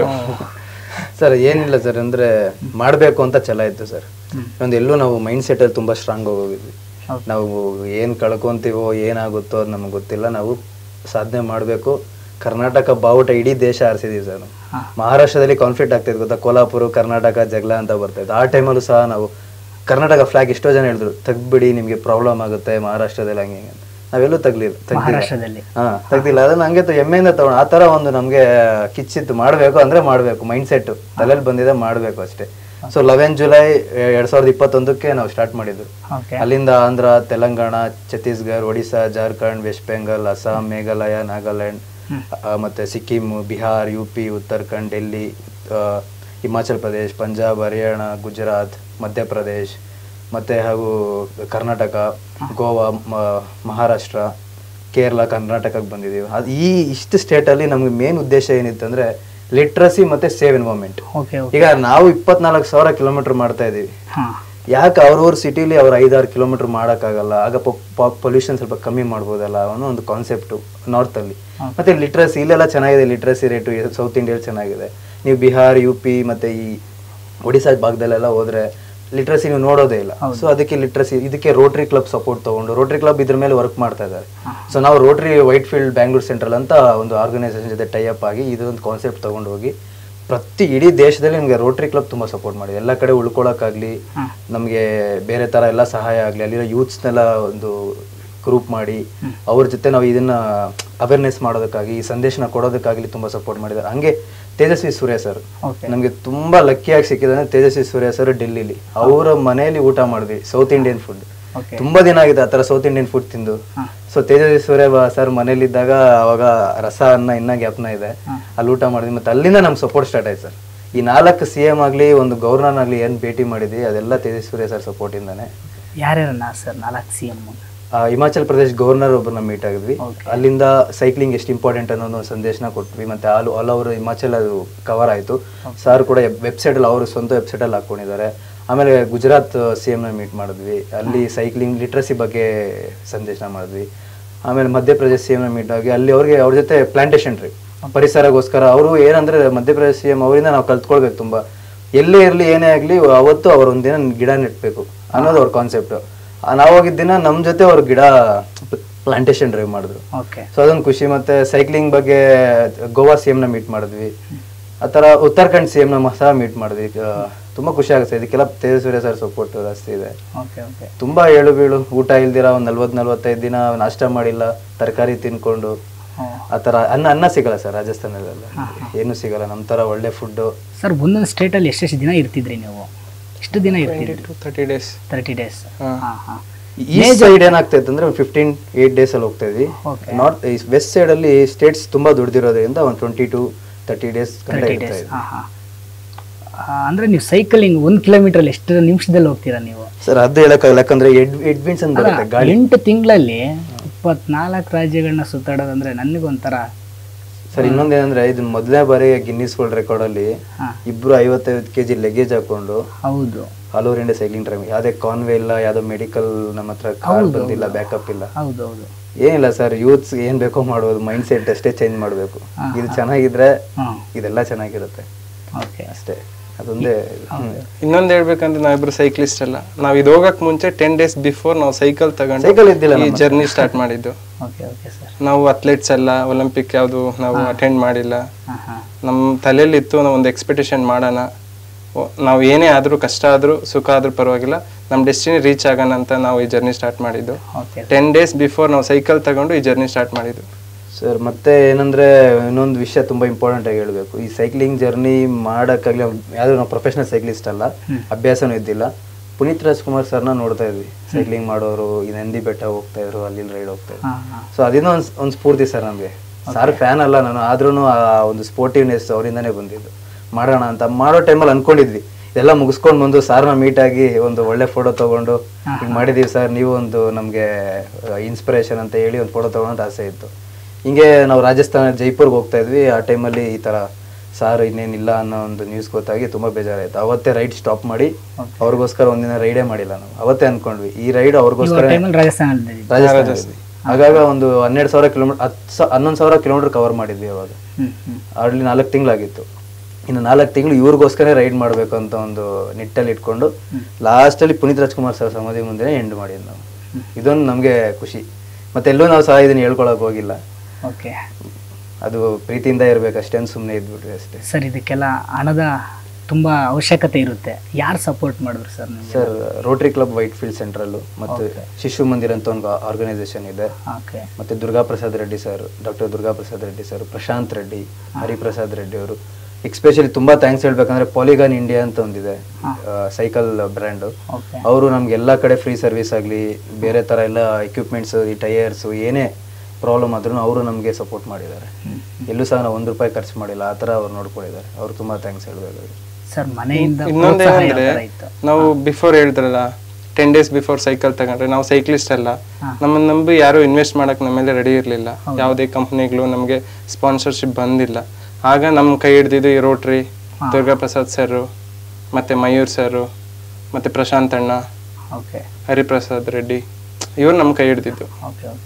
ಸರ್ ಏನಿಲ್ಲ ಸರ್ ಅಂದ್ರೆ ಮಾಡಬೇಕು ಅಂತ ಛಲ ಇತ್ತು ಸರ್ ಒಂದು ಎಲ್ಲೂ ನಾವು ಮೈಂಡ್ ಸೆಟ್ ಅಲ್ಲಿ ತುಂಬಾ ಸ್ಟ್ರಾಂಗ್ ಹೋಗಿದ್ವಿ ಹೌದು. ನಾವು ಏನ್ ಕಳ್ಕೊಂತೀವೋ ಏನಾಗುತ್ತೋ ಅದು ನಮ್ಗೆ ಗೊತ್ತಿಲ್ಲ ನಾವು ಸಾಧನೆ ಮಾಡಬೇಕು ಕರ್ನಾಟಕ ಬಾವುಟ ಇಡೀ ದೇಶ ಆರಿಸಿದೀವಿ ಸರ್ ನಾವು. ಹಾ. ಮಹಾರಾಷ್ಟ್ರದಲ್ಲಿ ಕಾನ್ಫ್ಲಿಕ್ಟ್ ಆಗ್ತಿತ್ತು ಗೊತ್ತಾ ಕೋಲಾಪುರ ಕರ್ನಾಟಕ ಜಗಳ ಅಂತ ಬರ್ತಾಯಿತ್ತು ಆ ಟೈಮಲ್ಲೂ ಸಹ ನಾವು ಕರ್ನಾಟಕ ಫ್ಲಾಗ್ ಎಷ್ಟೋ ಜನ ಹೇಳಿದ್ರು ತೆಗ್ದ್ಬಿಡಿ ನಿಮಗೆ ಪ್ರಾಬ್ಲಮ್ ಆಗುತ್ತೆ ಮಹಾರಾಷ್ಟ್ರದಲ್ಲಿ ಹಂಗೆ ಹಿಂಗೆ ಅಂತ ನಾವೆಲ್ಲೂ ತಗ್ಲಿಲ್ಲ ತೆಗ್ದಿಲ್ಲ ಮಹಾರಾಷ್ಟ್ರದಲ್ಲಿ ಹಾ ತೆಗ್ದಿಲ್ಲ ಅದನ್ನ ಹಂಗೆ ತ- ಹೆಮ್ಮೆಯಿಂದ ತಗೊಂಡು ಆ ತರ ಒಂದು ನಮ್ಗೆ ಕಿಚ್ಚಿತ್ತು ಮಾಡ್ಬೇಕು ಅಂದ್ರೆ ಮಾಡ್ಬೇಕು ಮೈಂಡ್ ಸೆಟ್ ತಲೆಯಲ್ಲಿ ಬಂದಿದೆ ಮಾಡ್ಬೇಕು ಅಷ್ಟೇ ಸೊ ಲೆವೆನ್ ಜುಲೈ ಎರಡ್ ಸಾವಿರದ ಇಪ್ಪತ್ತೊಂದಕ್ಕೆ ನಾವು ಸ್ಟಾರ್ಟ್ ಮಾಡಿದ್ದು ಓಕೆ ಅಲ್ಲಿಂದ ಆಂಧ್ರ ತೆಲಂಗಾಣ ಛತ್ತೀಸ್ಗಢ ಒಡಿಶಾ ಜಾರ್ಖಂಡ್ ವೆಸ್ಟ್ ಬೆಂಗಾಲ್ ಅಸ್ಸಾಂ ಮೇಘಾಲಯ ನಾಗಾಲ್ಯಾಂಡ್ ಆ, ಮತ್ತೆ ಸಿಕ್ಕಿಂ ಬಿಹಾರ್ ಯು ಪಿ ಉತ್ತರಾಖಂಡ್ ಡೆಲ್ಲಿ ಆ, ಹಿಮಾಚಲ್ ಪ್ರದೇಶ್ ಪಂಜಾಬ್ ಹರಿಯಾಣ ಗುಜರಾತ್ ಮಧ್ಯಪ್ರದೇಶ್ ಮತ್ತೆ ಹಾಗೂ ಕರ್ನಾಟಕ ಗೋವಾ ಮ- ಮಹಾರಾಷ್ಟ್ರ ಕೇರಳ ಕರ್ನಾಟಕಕ್ಕೆ ಬಂದಿದ್ದೀವಿ ಅದು ಈ ಇಷ್ಟು ಸ್ಟೇಟಲ್ಲಿ ನಮ್ಗೆ ಮೇನ್ ಉದ್ದೇಶ ಏನಿತ್ತು ಅಂದ್ರೆ ಲಿಟ್ರಸಿ ಮತ್ತೆ ಸೇವ್ ಎನ್ವೈರ್ಮೆಂಟ್ ಓಕೆ ಓಕೆ ಈಗ ನಾವು ಇಪ್ಪತ್ನಾಲ್ಕು ಸಾವಿರ ಕಿಲೋಮೀಟರ್ ಮಾಡ್ತಾ ಇದೀವಿ ಹಾಂ ಯಾಕೆ ಅವ್ರವ್ರ ಸಿಟಿಲಿ ಅವ್ರ ಐದಾರು ಕಿಲೋಮೀಟರ್ ಮಾಡೋಕ್ಕಾಗಲ್ಲ ಆಗ ಪೊಲ್ಯೂಷನ್ ಸ್ವಲ್ಪ ಕಮ್ಮಿ ಮಾಡ್ಬೋದಲ್ಲ ಅನ್ನೋ ಒಂದು ಕಾನ್ಸೆಪ್ಟು ನಾರ್ತಲ್ಲಿ ಮತ್ತೆ ಲಿಟ್ರಸಿ ಇಲ್ಲೆಲ್ಲ ಚೆನ್ನಾಗಿದೆ ಲಿಟ್ರಸಿ ರೇಟು ಸೌತ್ ಇಂಡಿಯಲ್ಲಿ ಚೆನ್ನಾಗಿದೆ ನೀವು ಬಿಹಾರ್ ಯು ಪಿ ಮತ್ತೆ ಈ ಒಡಿಶಾ ಭಾಗದಲ್ಲೆಲ್ಲ ಹೋದ್ರೆ ಲಿಟ್ರಸಿ ನೀವು ನೋಡೋದೇ ಇಲ್ಲ ಸೊ ಅದಕ್ಕೆ ಲಿಟ್ರಸಿ ಇದಕ್ಕೆ ರೋಟರಿ ಕ್ಲಬ್ ಸಪೋರ್ಟ್ ತಗೊಂಡು ರೋಟರಿ ಕ್ಲಬ್ ಇದ್ರ ಮೇಲೆ ವರ್ಕ್ ಮಾಡ್ತಾ ಇದ್ದಾರೆ ಸೊ ನಾವು Rotary Whitefield Bangalore central ಅಂತ ಒಂದು ಆರ್ಗನೈಸೇಷನ್ ಜೊತೆ ಟೈ ಅಪ್ ಆಗಿ ಇದೊಂದು ಕಾನ್ಸೆಪ್ಟ್ ತಗೊಂಡು ಹೋಗಿ ಪ್ರತಿ ಇಡೀ ದೇಶದಲ್ಲಿ ನಮಗೆ ರೋಟರಿ ಕ್ಲಬ್ ತುಂಬಾ ಸಪೋರ್ಟ್ ಮಾಡಿದೆ ಎಲ್ಲ ಕಡೆ ಉಳ್ಕೊಳಕ್ಕಾಗ್ಲಿ ನಮಗೆ ಬೇರೆ ತರ ಎಲ್ಲ ಸಹಾಯ ಆಗಲಿ ಅಲ್ಲಿರೋ ಯೂತ್ಸ್ನೆಲ್ಲ ಒಂದು ಗ್ರೂಪ್ ಮಾಡಿ ಅವ್ರ ಜೊತೆ ನಾವು ಇದನ್ನ ಅವೇರ್ನೆಸ್ ಮಾಡೋದಕ್ಕಾಗಿ ಈ ಸಂದೇಶನ ಕೊಡೋದಕ್ಕಾಗಲಿ ತುಂಬಾ ಸಪೋರ್ಟ್ ಮಾಡಿದ್ದಾರೆ ಹಂಗೆ ತೇಜಸ್ವಿ ಸೂರ್ಯ ಸರ್ ಓಕೆ ನಮಗೆ ತುಂಬಾ ಲಕ್ಕಿಯಾಗಿ ಸಿಕ್ಕಿದ್ರೆ ತೇಜಸ್ವಿ ಸೂರ್ಯ ಸರ್ ಡೆಲ್ಲಿಲಿ ಅವರ ಮನೆಯಲ್ಲಿ ಊಟ ಮಾಡಿದ್ವಿ ಸೌತ್ ಇಂಡಿಯನ್ ಫುಡ್ ಓಕೆ ತುಂಬಾ ದಿನ ಆಗಿದೆ ಆ ಥರ ಸೌತ್ ಇಂಡಿಯನ್ ಫುಡ್ ತಿಂದು ಸೊ ತೇಜಸ್ವಿ ಸೂರ್ಯ ಸರ್ ಮನೇಲಿದ್ದಾಗ ಅವಾಗ ರಸ ಅನ್ನ ಇನ್ನ ಜ್ಞಾಪನ ಇದೆ ಅಲ್ಲಿ ಊಟ ಮಾಡಿದ್ವಿ ಮತ್ತೆ ಅಲ್ಲಿಂದ ನಮ್ಗೆ ಸಪೋರ್ಟ್ ಸ್ಟಾರ್ಟ್ ಆಯ್ತು ಸರ್ ಈ ನಾಲ್ಕು ಸಿ ಎಂ ಆಗಲಿ ಒಂದು ಗವರ್ನರ್ ಆಗಲಿ ಏನು ಭೇಟಿ ಮಾಡಿದ್ವಿ ಅದೆಲ್ಲ ತೇಜಸ್ವಿ ಸೂರ್ಯ ಸರ್ ಸಪೋರ್ಟ್ ಇಂದಾನೆ ಯಾರ್ಯಾರನ್ನ ಸರ್ ನಾಲ್ಕು ಸಿ ಎಮ್ ಆ, ಹಿಮಾಚಲ್ ಪ್ರದೇಶ್ ಗವರ್ನರ್ ಒಬ್ಬರನ್ನ ಮೀಟ್ ಆಗಿದ್ವಿ Okay. ಅಲ್ಲಿಂದ ಸೈಕ್ಲಿಂಗ್ ಎಷ್ಟು ಇಂಪಾರ್ಟೆಂಟ್ ಅನ್ನೋ ಒಂದು ಸಂದೇಶನ ಕೊಟ್ವಿ ಮತ್ತೆ ಆಲ್ ಆಲ್ ಓವರ್ ಹಿಮಾಚಲ್ ಅದು ಕವರ್ ಆಯ್ತು ಸರ್ ಕೂಡ ವೆಬ್ಸೈಟ್ ಅಲ್ಲಿ ಅವರು ಸ್ವಂತ ವೆಬ್ಸೈಟ್ ಅಲ್ಲಿ ಹಾಕೊಂಡಿದ್ದಾರೆ ಆಮೇಲೆ ಗುಜರಾತ್ ಸಿ ಎಂ ನ ಮೀಟ್ ಮಾಡಿದ್ವಿ ಅಲ್ಲಿ ಸೈಕ್ಲಿಂಗ್ ಲಿಟ್ರಸಿ ಬಗ್ಗೆ ಸಂದೇಶನ ಮಾಡಿದ್ವಿ ಆಮೇಲೆ ಮಧ್ಯಪ್ರದೇಶ ಸಿ ಎಂ ನ ಮೀಟ್ ಆಗಿ ಅಲ್ಲಿ ಅವ್ರಿಗೆ ಅವ್ರ ಜೊತೆ ಪ್ಲಾಂಟೇಶನ್ ಟ್ರಿ ಪರಿಸರಗೋಸ್ಕರ ಅವರು ಏನಂದ್ರೆ ಮಧ್ಯಪ್ರದೇಶ ಸಿ ಎಂ ಅವರಿಂದ ನಾವು ಕಲ್ತ್ಕೊಳ್ಬೇಕು ತುಂಬಾ ಎಲ್ಲೇ ಇರಲಿ ಏನೇ ಆಗಲಿ ಅವತ್ತು ಅವ್ರು ಒಂದಿನ ಗಿಡ ನೆಟ್ಬೇಕು ಅನ್ನೋದು ಅವ್ರ ಕಾನ್ಸೆಪ್ಟ್ ನಾವು ಹೋಗಿದ್ದ ದಿನ ನಮ್ಮ ಜೊತೆ ಅವ್ರು ಗಿಡ ಪ್ಲಾಂಟೇಶನ್ ಡ್ರೈವ್ ಮಾಡಿದ್ರು ಓಕೆ ಸೊ ಅದೊಂದು ಖುಷಿ ಮತ್ತೆ ಸೈಕ್ಲಿಂಗ್ ಬಗ್ಗೆ ಗೋವಾ ಸಿ ನ ಮೀಟ್ ಮಾಡಿದ್ವಿ ಆ ಥರ ಉತ್ತರಾಖಂಡ್ ಸಿ ನ ಸಹ ಮೀಟ್ ಮಾಡಿದ್ವಿ ಆ, ತುಂಬಾ ಖುಷಿ ಆಗುತ್ತೆ ಇದಕ್ಕೆಲ್ಲ ತೇಜಸ್ವಿ ಸರ್ ಸಪೋರ್ಟ್ ಜಾಸ್ತಿ ಇದೆ ಓಕೆ ಓಕೆ ತುಂಬಾ ಏಳು ಬೀಳು ಊಟ ಇಲ್ದಿರ ಒಂದ್ ನಲ್ವತ್ ನಲ್ವತ್ತೈದು ದಿನ ನಾಷ್ಟ ಮಾಡಿಲ್ಲ ತರಕಾರಿ ತಿನ್ಕೊಂಡು ಆ ಥರ ಅನ್ನ ಅನ್ನ ಸಿಗಲ್ಲ ಸರ್ ರಾಜಸ್ಥಾನದಲ್ಲ ಏನು ಸಿಗಲ್ಲ ನಮ್ಮ ಥರ ಒಳ್ಳೆ ಫುಡ್ಡು ಸರ್ ಒಂದೊಂದು ಸ್ಟೇಟಲ್ಲಿ ಎಷ್ಟೆಷ್ಟು ದಿನ ಇರ್ತಿದ್ರಿ ನೀವು ಎಷ್ಟು ದಿನ ಇರ್ತಿದ್ರಿ two thirty days thirty days ಹಾ. ಹಾಂ ಹಾಂ ಈ ಸೈಡ್ ಏನಾಗ್ತಾ ಇತ್ತು ಅಂದ್ರೆ ಫಿಫ್ಟೀನ್ ಏಟ್ ಡೇಸ್ ಅಲ್ಲಿ ಹೋಗ್ತಾ ಇದ್ವಿ Okay. ನಾರ್ತ್ ವೆಸ್ಟ್ ಸೈಡ್ ಅಲ್ಲಿ ಸ್ಟೇಟ್ಸ್ ತುಂಬಾ ದುಡ್ದಿರೋದ್ರಿಂದ ಒಂದು ಟ್ವೆಂಟಿ ಟು ತರ್ಟಿ ಡೇಸ್ ಗಂಟೆ ತರ್ಟಿ ಇರ್ತಾ ಡೇಸ್ ಇದೆ ಹಾಂ ಹಾಂ ಅಂದ್ರೆ ನೀವು ಸೈಕಲಿಂಗ್ ಒಂದು ಕಿಲೋಮೀಟರ್ ಎಷ್ಟು ನಿಮಿಷದಲ್ಲಿ ಹೋಗ್ತೀರಾ ನೀವು ಸರ್ ಅದು ಹೇಳಕ್ಕಾಗಲ್ಲ ಯಾಕಂದ್ರೆ ಎಡ್ ಎಡ್ವಿನ್ಸ್ ಅಂತ ಬರುತ್ತೆ ಗಾಳಿ ಎಂಟು ತಿಂಗಳಲ್ಲಿ ಇಪ್ಪತ್ನಾಲ್ಕು ರಾಜ್ಯಗಳನ್ನ ಸುತ್ತಾಡೋದಂದ್ರೆ ನನಗೊಂಥರ ಸರ್ ಇನ್ನೊಂದೇನಂದ್ರೆ ಇದು ಮೊದಲನೇ ಬಾರಿ ಗಿನ್ನಿಸ್ ವರ್ಲ್ಡ್ ರೆಕಾರ್ಡ್ ಅಲ್ಲಿ ಹಾ. ಇಬ್ರು ಐವತ್ತೈದು ಕೆಜಿ ಲಗೇಜ್ ಹಾಕೊಂಡು ಹೌದು ಆಲ್ ಓವರ್ ಇಂಡಿಯಾ ಸೈಕ್ಲಿಂಗ್ ಟ್ರೈಮ್ ಯಾವ್ದೇ ಕಾನ್ವೆ ಇಲ್ಲ ಯಾವ್ದೋ ಮೆಡಿಕಲ್ ನಮ್ಮ ಹತ್ರ ಕಾರ್ ಬಂದಿಲ್ಲ ಬ್ಯಾಕಪ್ ಇಲ್ಲ ಹೌದು ಹೌದು ಏನಿಲ್ಲ ಸರ್ ಯೂತ್ಸ್ ಏನ್ ಬೇಕೋ ಮಾಡ್ಬೋದು ಮೈಂಡ್ ಸೆಟ್ ಅಷ್ಟೇ ಚೇಂಜ್ ಮಾಡಬೇಕು ಹಾ, ಇದು ಚೆನ್ನಾಗಿದ್ರೆ ಹಾಂ ಇದೆಲ್ಲ ಚೆನ್ನಾಗಿರುತ್ತೆ ಓಕೆ ಅಷ್ಟೇ ಅದೊಂದೇ ಹ್ಮ್. ಇನ್ನೊಂದ್ ಹೇಳ್ಬೇಕಂದ್ರೆ ನಾವಿಬ್ರು ಸೈಕ್ಲಿಸ್ಟ್ ಅಲ್ಲ ನಾವ್ ಇದು ಹೋಗಕ್ ಮುಂಚೆ ಟೆನ್ ಡೇಸ್ ಬಿಫೋರ್ ನಾವು ಸೈಕಲ್ ತಗೊಂಡು ಸೈಕಲ್ ಇದ್ದಿಲ್ಲ ಈ ಜರ್ನಿ ಸ್ಟಾರ್ಟ್ ಮಾಡಿದ್ದು ಓಕೆ ಓಕೆ ಸರ್ ನಾವು ಅಥ್ಲೆಟ್ಸ್ ಎಲ್ಲ ಒಲಿಂಪಿಕ್ ಯಾವುದು ನಾವು ಅಟೆಂಡ್ ಮಾಡಿಲ್ಲ ಹಾಂ ಹಾಂ ನಮ್ಮ ತಲೆಯಲ್ಲಿ ಇತ್ತು ನಾವು ಒಂದು ಎಕ್ಸ್ಪೆಕ್ಟೇಷನ್ ಮಾಡೋಣ ಓ, ನಾವು ಏನೇ ಆದ್ರೂ ಕಷ್ಟ ಆದ್ರೂ ಸುಖ ಆದ್ರೂ ಪರವಾಗಿಲ್ಲ ನಮ್ಮ ಡೆಸ್ಟಿನಿ ರೀಚ್ ಆಗೋಣ ಅಂತ ನಾವು ಈ ಜರ್ನಿ ಸ್ಟಾರ್ಟ್ ಮಾಡಿದ್ದು ಓಕೆ ಟೆನ್ ಡೇಸ್ ಬಿಫೋರ್ ನಾವು ಸೈಕಲ್ ತಗೊಂಡು ಈ ಜರ್ನಿ ಸ್ಟಾರ್ಟ್ ಮಾಡಿದ್ದು ಸರ್ ಮತ್ತೆ ಏನಂದ್ರೆ ಇನ್ನೊಂದು ವಿಷಯ ತುಂಬಾ ಇಂಪಾರ್ಟೆಂಟ್ ಆಗಿ ಹೇಳ್ಬೇಕು ಈ ಸೈಕ್ಲಿಂಗ್ ಜರ್ನಿ ಮಾಡಕ್ಕಾಗ್ಲಿ ಯಾವ್ದು ನಾವು ಪ್ರೊಫೆಷನಲ್ ಸೈಕ್ಲಿಸ್ಟ್ ಅಲ್ಲ ಅಭ್ಯಾಸನೂ ಇದ್ದಿಲ್ಲ ಪುನೀತ್ ರಾಜ್ಕುಮಾರ್ ಸರ್ನ ನೋಡ್ತಾ ಇದ್ವಿ ಸೈಕ್ಲಿಂಗ್ ಮಾಡೋರು ಈ ನಂದಿ ಬೆಟ್ಟ ಹೋಗ್ತಾ ಇದ್ರು ಅಲ್ಲಿ ರೈಡ್ ಹೋಗ್ತಾ ಇದ್ರು ಹಾಂ ಹಾಂ ಸೊ ಅದನ್ನ ಒಂದು ಒಂದು ಸ್ಫೂರ್ತಿ ಸರ್ ನಮಗೆ ಸಾರ್ ಫ್ಯಾನ್ ಅಲ್ಲ ನಾನು ಆದ್ರೂ ಆ ಒಂದು ಸ್ಪೋರ್ಟಿವ್ನೆಸ್ ಅವರಿಂದನೇ ಬಂದಿದ್ದು ಮಾಡೋಣ ಅಂತ ಮಾಡೋ ಟೈಮಲ್ಲಿ ಅನ್ಕೊಂಡಿದ್ವಿ ಇದೆಲ್ಲ ಮುಗಿಸ್ಕೊಂಡು ಬಂದು ಸಾರ್ನ ಮೀಟ್ ಆಗಿ ಒಂದು ಒಳ್ಳೆ ಫೋಟೋ ತಗೊಂಡು ಈಗ ಮಾಡಿದೀವಿ ಸರ್ ನೀವು ಒಂದು ನಮಗೆ ಇನ್ಸ್ಪಿರೇಷನ್ ಅಂತ ಹೇಳಿ ಒಂದು ಫೋಟೋ ತಗೊಳ್ಳೋಂತ ಆಸೆ ಇತ್ತು ಹಿಂಗೆ ನಾವು ರಾಜಸ್ಥಾನ ಜೈಪುರ್ಗೆ ಹೋಗ್ತಾ ಇದ್ವಿ ಆ ಟೈಮಲ್ಲಿ ಈ ಥರ ಸಾರ್ ಇನ್ನೇನಿಲ್ಲ ಅನ್ನೋ ಒಂದು ನ್ಯೂಸ್ ಗೊತ್ತಾಗಿ ತುಂಬ ಬೇಜಾರಾಯ್ತು ಅವತ್ತೇ ರೈಡ್ ಸ್ಟಾಪ್ ಮಾಡಿ ಅವ್ರಿಗೋಸ್ಕರ ಒಂದಿನ ರೈಡೇ ಮಾಡಿಲ್ಲ ನಾವು ಅವತ್ತೇ ಅನ್ಕೊಂಡ್ವಿ ಈ ರೈಡ್ ಅವ್ರಿಗೋಸ್ಕರ ಟೈಮಲ್ಲಿ ರಾಜಸ್ಥಾನದಲ್ಲಿ ರಾಜಸ್ಥಾನ ಆಗಾಗ ಒಂದು ಹನ್ನೆರಡು ಸಾವಿರ ಕಿಲೋಮೀಟರ್ ಹತ್ತು ಸಾ ಹನ್ನೊಂದು ಸಾವಿರ ಕಿಲೋಮೀಟರ್ ಕವರ್ ಮಾಡಿದ್ವಿ ಅವಾಗ ಹ್ಞೂ ಹ್ಞೂ ಅಲ್ಲಿ ನಾಲ್ಕು ತಿಂಗಳಾಗಿತ್ತು ಇನ್ನು ನಾಲ್ಕು ತಿಂಗಳು ಇವ್ರಿಗೋಸ್ಕರ ರೈಡ್ ಮಾಡಬೇಕು ಅಂತ ಒಂದು ನಿಟ್ಟಲ್ಲಿ ಇಟ್ಕೊಂಡು ಲಾಸ್ಟಲ್ಲಿ ಪುನೀತ್ ರಾಜ್ಕುಮಾರ್ ಸರ್ ಸಮಾಧಿ ಮುಂದೆನೇ ಎಂಡ್ ಮಾಡಿದ್ದು ನಾವು ಇದೊಂದು ನಮಗೆ ಖುಷಿ ಮತ್ತೆ ಎಲ್ಲೂ ನಾವು ಸಹ ಇದನ್ನ ಹೇಳ್ಕೊಳಕ್ ಹೋಗಿಲ್ಲ ಓಕೆ ಅದು ಪ್ರೀತಿಯಿಂದ ಇರ್ಬೇಕು ಅಷ್ಟೇನು ಸುಮ್ಮನೆ ಇದ್ಬಿಟ್ವಿ ಅಷ್ಟೇ ಸರ್ ಇದಕ್ಕೆಲ್ಲ ಹಣದ ತುಂಬ ಅವಶ್ಯಕತೆ ಇರುತ್ತೆ ಯಾರು ಸಪೋರ್ಟ್ ಮಾಡಿದ್ರು ಸರ್ ನಿಮಗೆ sir Rotary Club Whitefield ಸೆಂಟ್ರಲ್ಲು ಮತ್ತು ಶಿಶು ಮಂದಿರ್ ಅಂತ ಒಂದು ಆರ್ಗನೈಸೇಷನ್ ಇದೆ ಓಕೆ ಮತ್ತೆ Durga Prasad Reddy sir doctor Durga Prasad Reddy sir Prashant Reddy Hariprasad Reddy ಅವರು ಎಕ್ಸ್ಪೆಷಲಿ ತುಂಬಾ ಥ್ಯಾಂಕ್ಸ್ ಹೇಳ್ಬೇಕಂದ್ರೆ ಪಾಲಿಗಾನ್ ಇಂಡಿಯಾ ಅಂತ ಒಂದಿದೆ ಸೈಕಲ್ ಬ್ರ್ಯಾಂಡ್ ಓಕೆ ಅವರು ನಮ್ಗೆ ಎಲ್ಲ ಕಡೆ ಫ್ರೀ ಸರ್ವಿಸ್ ಆಗಲಿ ಬೇರೆ ಥರ ಎಲ್ಲ ಎಕ್ವಿಪ್ಮೆಂಟ್ಸ್ ಈ ಟೈರ್ಸ್ ಏನೇ ಪ್ರಾಬ್ಲಮ್ ಆದ್ರೂ ಅವರು ನಮಗೆ ಸಪೋರ್ಟ್ ಮಾಡಿದ್ದಾರೆ ಎಲ್ಲೂ ಸಹ ನಾವು ಒಂದು ರೂಪಾಯಿ ಖರ್ಚು ಮಾಡಿಲ್ಲ ಆ ಥರ ಅವ್ರು ನೋಡ್ಕೊಂಡಿದ್ದಾರೆ ಅವ್ರು ತುಂಬಾ ಥ್ಯಾಂಕ್ಸ್ ಹೇಳ್ಬೇಕಾಗಿ ಸರ್ ಮನೆಯಿಂದ ಇನ್ನೊಂದೇನಂದ್ರೆ ಪ್ರೋತ್ಸಾಹ ಯಾವ ಥರ ಇತ್ತು ನಾವು ಬಿಫೋರ್ ಹೇಳಿದ್ರಲ್ಲ ಟೆನ್ ಡೇಸ್ ಬಿಫೋರ್ ಸೈಕಲ್ ತಗೊಂಡ್ರೆ ನಾವು ಸೈಕ್ಲಿಸ್ಟ್ ಅಲ್ಲ ನಮ್ಮನ್ನ ನಂಬಿ ಯಾರು ಇನ್ವೆಸ್ಟ್ ಮಾಡಕ್ ನಮ್ಮ ಮೇಲೆ ರೆಡಿ ಇರಲಿಲ್ಲ ಯಾವುದೇ ಕಂಪ್ನಿಗಳು ನಮಗೆ ಸ್ಪಾನ್ಸರ್ಶಿಪ್ ಬಂದಿಲ್ಲ ಆಗ ನಮ್ಮ ಕೈ ಹಿಡ್ದಿದ್ದು ಈ ರೋಟ್ರಿ ದುರ್ಗಾ ಪ್ರಸಾದ್ ಸರ್ ಮತ್ತೆ ಮಯೂರ್ ಸರ್ ಮತ್ತೆ ಪ್ರಶಾಂತ್ ಅಣ್ಣ ಓಕೆ ಹರಿಪ್ರಸಾದ್ ರೆಡ್ಡಿ ಇವ್ರು ನಮ್ಮ ಕೈ ಹಿಡ್ದಿದ್ದು ಓಕೆ ಓಕೆ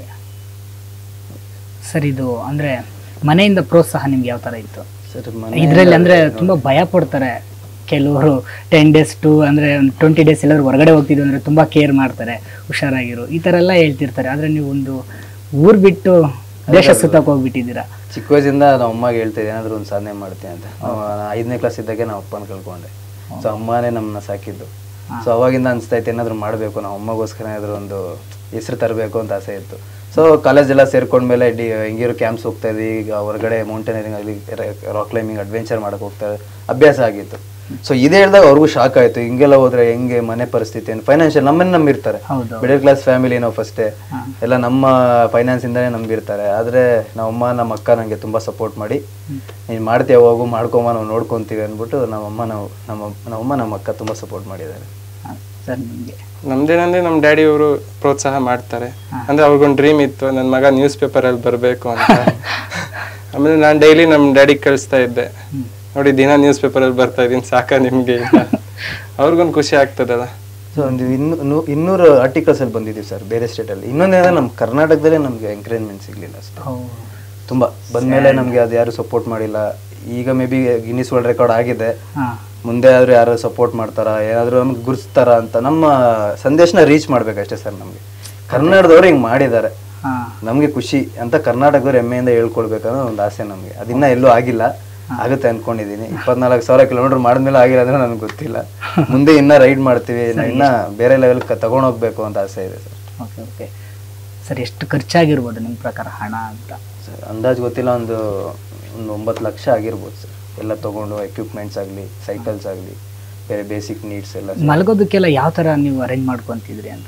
ಸರ್ ಇದು ಅಂದ್ರೆ ಮನೆಯಿಂದ ಪ್ರೋತ್ಸಾಹ ನಿಮ್ಗೆ ಯಾವ ಥರ ಇತ್ತು ಸರ್ ಇದರಲ್ಲಿ ಅಂದ್ರೆ ತುಂಬಾ ಭಯ ಪಡ್ತಾರೆ ಕೆಲವರು ಟೆನ್ ಡೇಸ್ ಟು ಅಂದ್ರೆ ಟ್ವೆಂಟಿ ಡೇಸ್ ಎಲ್ಲರೂ ಹೊರಗಡೆ ಹೋಗ್ತಿದ್ವಿ ಅಂದ್ರೆ ತುಂಬಾ ಕೇರ್ ಮಾಡ್ತಾರೆ ಹುಷಾರಾಗಿರು ಈ ತರ ಎಲ್ಲ ಹೇಳ್ತಿರ್ತಾರೆ ಆದ್ರೆ ನೀವು ಒಂದು ಊರ್ ಬಿಟ್ಟು ದೇಶ ಸುತ್ತಕ್ಕೆ ಹೋಗ್ಬಿಟ್ಟಿದ್ದೀರಾ ಚಿಕ್ಕ ವಯಸ್ಸಿಂದ ನಮ್ಮ ಅಮ್ಮಗೆ ಹೇಳ್ತಿದ್ದೆ ಏನಾದ್ರು ಒಂದು ಸಾಧನೆ ಮಾಡ್ತೀನಿ ಅಂತ ನಾವು ಐದನೇ ಕ್ಲಾಸ್ ಇದ್ದಾಗೆ ನಾವು ಅಪ್ಪನ ಕಳ್ಕೊಂಡೆ ಸೊ ಅಮ್ಮನೇ ನಮ್ಮನ್ನ ಸಾಕಿದ್ದು ಸೊ ಅವಾಗಿಂದ ಅನಿಸ್ತಾ ಇತ್ತು ಏನಾದ್ರು ಮಾಡಬೇಕು ನಾವು ಅಮ್ಮಗೋಸ್ಕರ ಏನಾದ್ರು ಒಂದು ಹೆಸರು ತರಬೇಕು ಅಂತ ಆಸೆ ಇತ್ತು ಸೊ ಕಾಲೇಜ್ ಎಲ್ಲ ಸೇರ್ಕೊಂಡ್ಮೇಲೆ ಡಿ ಹಿಂಗಿರೋ ಕ್ಯಾಂಪ್ಸ್ ಹೋಗ್ತಾ ಇದ್ವಿ ಈಗ ಹೊರಗಡೆ ಮೌಂಟೇನಿಯರಿಂಗ್ ಆಗಲಿ ರಾಕ್ ಕ್ಲೈಂಬಿಂಗ್ ಅಡ್ವೆಂಚರ್ ಮಾಡಕ್ ಹೋಗ್ತಾರೆ ಅಭ್ಯಾಸ ಆಗಿತ್ತು ಸೊ ಇದೇ ಹೇಳಿದಾಗ ಅವ್ರಿಗೂ ಶಾಕ್ ಆಯ್ತು ಹಿಂಗೆಲ್ಲ ಹೋದ್ರೆ ಹೆಂಗೆ ಮನೆ ಪರಿಸ್ಥಿತಿ ಏನು ಫೈನಾನ್ಷಿಯಲ್ ನಮ್ಮನ್ನ ನಂಬಿರ್ತಾರೆ ಹೌದು ಮಿಡಲ್ ಕ್ಲಾಸ್ ಫ್ಯಾಮಿಲಿ ನಾವು ಫಸ್ಟೇ ಎಲ್ಲ ನಮ್ಮ ಫೈನಾನ್ಸ್ ಇಂದಾನೆ ನಂಬಿರ್ತಾರೆ ಆದ್ರೆ ನಮ್ಮಮ್ಮ ನಮ್ಮ ಅಕ್ಕ ನಂಗೆ ತುಂಬಾ ಸಪೋರ್ಟ್ ಮಾಡಿ ನೀನ್ ಮಾಡ್ತೀಯ ಹೋಗು ಮಾಡ್ಕೊಂಬ ನಾವು ನೋಡ್ಕೊಂತೀವಿ ಅಂದ್ಬಿಟ್ಟು ನಮ್ಮಮ್ಮ ನಾವು ನಮ್ಮ ನಮ್ಮಮ್ಮ ನಮ್ಮ ಅಕ್ಕ ತುಂಬಾ ಸಪೋರ್ಟ್ ಮಾಡಿದ್ದಾರೆ ಸರ್ ನಿಮಗೆ ನಮ್ದೇನಂದ್ರೆ ನಮ್ಮ ಡ್ಯಾಡಿ ಅವರು ಪ್ರೋತ್ಸಾಹ ಮಾಡ್ತಾರೆ ಅಂದ್ರೆ ಅವ್ರಿಗೊಂದು ಡ್ರೀಮ್ ಇತ್ತು ನನ್ನ ಮಗ ನ್ಯೂಸ್ ಪೇಪರಲ್ಲಿ ಬರಬೇಕು ಅಂತ ಆಮೇಲೆ ನಾನು ಡೈಲಿ ನಮ್ಮ ಡ್ಯಾಡಿಗೆ ಕಳಿಸ್ತಾ ಇದ್ದೆ ನೋಡಿ ದಿನ ನ್ಯೂಸ್ ಪೇಪರಲ್ಲಿ ಬರ್ತಾ ಇದೀನಿ ಸಾಕ ನಿಮ್ಗೆ ಅಂತ ಅವ್ರಿಗೊಂದು ಖುಷಿ ಆಗ್ತದಲ್ಲ ಸೊ ಒಂದು ಇನ್ನು ನೂ- ಇನ್ನೂರು ಆರ್ಟಿಕಲ್ಸ್ ಅಲ್ಲಿ ಬಂದಿದ್ದೀವಿ ಸರ್ ಬೇರೆ ಸ್ಟೇಟ್ ಅಲ್ಲಿ ಇನ್ನೊಂದೇನಂದ್ರೆ ನಮ್ಮ ಕರ್ನಾಟಕದಲ್ಲೇ ನಮ್ಗೆ ಎಂಕರೇಜ್ಮೆಂಟ್ ಸಿಗ್ಲಿಲ್ಲ ಅಷ್ಟೇ ತುಂಬಾ ಬಂದ್ಮೇಲೆ ನಮ್ಗೆ ಅದು ಯಾರು ಸಪೋರ್ಟ್ ಮಾಡಿಲ್ಲ ಈಗ may be Guinness world record ಆಗಿದೆ ಹಾ ಮುಂದೆ ಆದ್ರೂ ಯಾರು ಸಪೋರ್ಟ್ ಮಾಡ್ತಾರ ಏನಾದ್ರು ನಮ್ಗೆ ಗುರುಸ್ತಾರ ಅಂತ ನಮ್ಮ ಸಂದೇಶನ ರೀಚ್ ಮಾಡ್ಬೇಕಷ್ಟೇ ಸರ್ ನಮ್ಗೆ ಕನ್ನಡದವ್ರು ಹಿಂಗ್ ಮಾಡಿದ್ದಾರೆ ಹಾ ನಮ್ಗೆ ಖುಷಿ ಅಂತ ಕರ್ನಾಟಕದವ್ರು ಹೆಮ್ಮೆಯಿಂದ ಹೇಳ್ಕೊಳ್ಬೇಕನ್ನೋ ಒಂದು ಆಸೆ ನಮ್ಗೆ ಅದಿನ್ನ ಎಲ್ಲೂ ಆಗಿಲ್ಲ ಆಗುತ್ತೆ ಅನ್ಕೊಂಡಿದೀನಿ ಇಪ್ಪತ್ನಾಲ್ಕು ಸಾವಿರ ಕಿಲೋಮೀಟರ್ ಮಾಡಿದ್ಮೇಲೆ ಆಗಿಲ್ಲ ಅಂದ್ರೆ ನನಗೆ ಗೊತ್ತಿಲ್ಲ ಮುಂದೆ ಇನ್ನ ರೈಡ್ ಮಾಡ್ತೀವಿ ನಾವ್ ಇನ್ನ ಬೇರೆ ಲೆವೆಲ್ ತಗೊಂಡೋಗ್ಬೇಕು ಅಂತ ಆಸೆ ಇದೆ ಸರ್ ಓಕೆ ಓಕೆ ಸರ್ ಎಷ್ಟು ಖರ್ಚಾಗಿರ್ಬೋದು ನಿಮ್ಮ ಪ್ರಕಾರ ಹಣ ಅಂತ ಸರ್ ಅಂದಾಜು ಗೊತ್ತಿಲ್ಲ ಒಂದು ಒಂದು ಒಂಬತ್ತು ಲಕ್ಷ ಆಗಿರ್ಬೋದು ಸರ್ ಎಲ್ಲ ತಗೊಂಡು ಎಕ್ವಿಪ್ಮೆಂಟ್ಸ್ ಆಗಲಿ ಸೈಕಲ್ಸ್ ಆಗಲಿ ಬೇರೆ ಬೇಸಿಕ್ ನೀಡ್ಸ್ ಎಲ್ಲ ಮಲಗೋದಕ್ಕೆಲ್ಲ ಯಾವ ಥರ ನೀವು ಅರೇಂಜ್ ಮಾಡ್ಕೊತಿದ್ರಿ ಅಂತ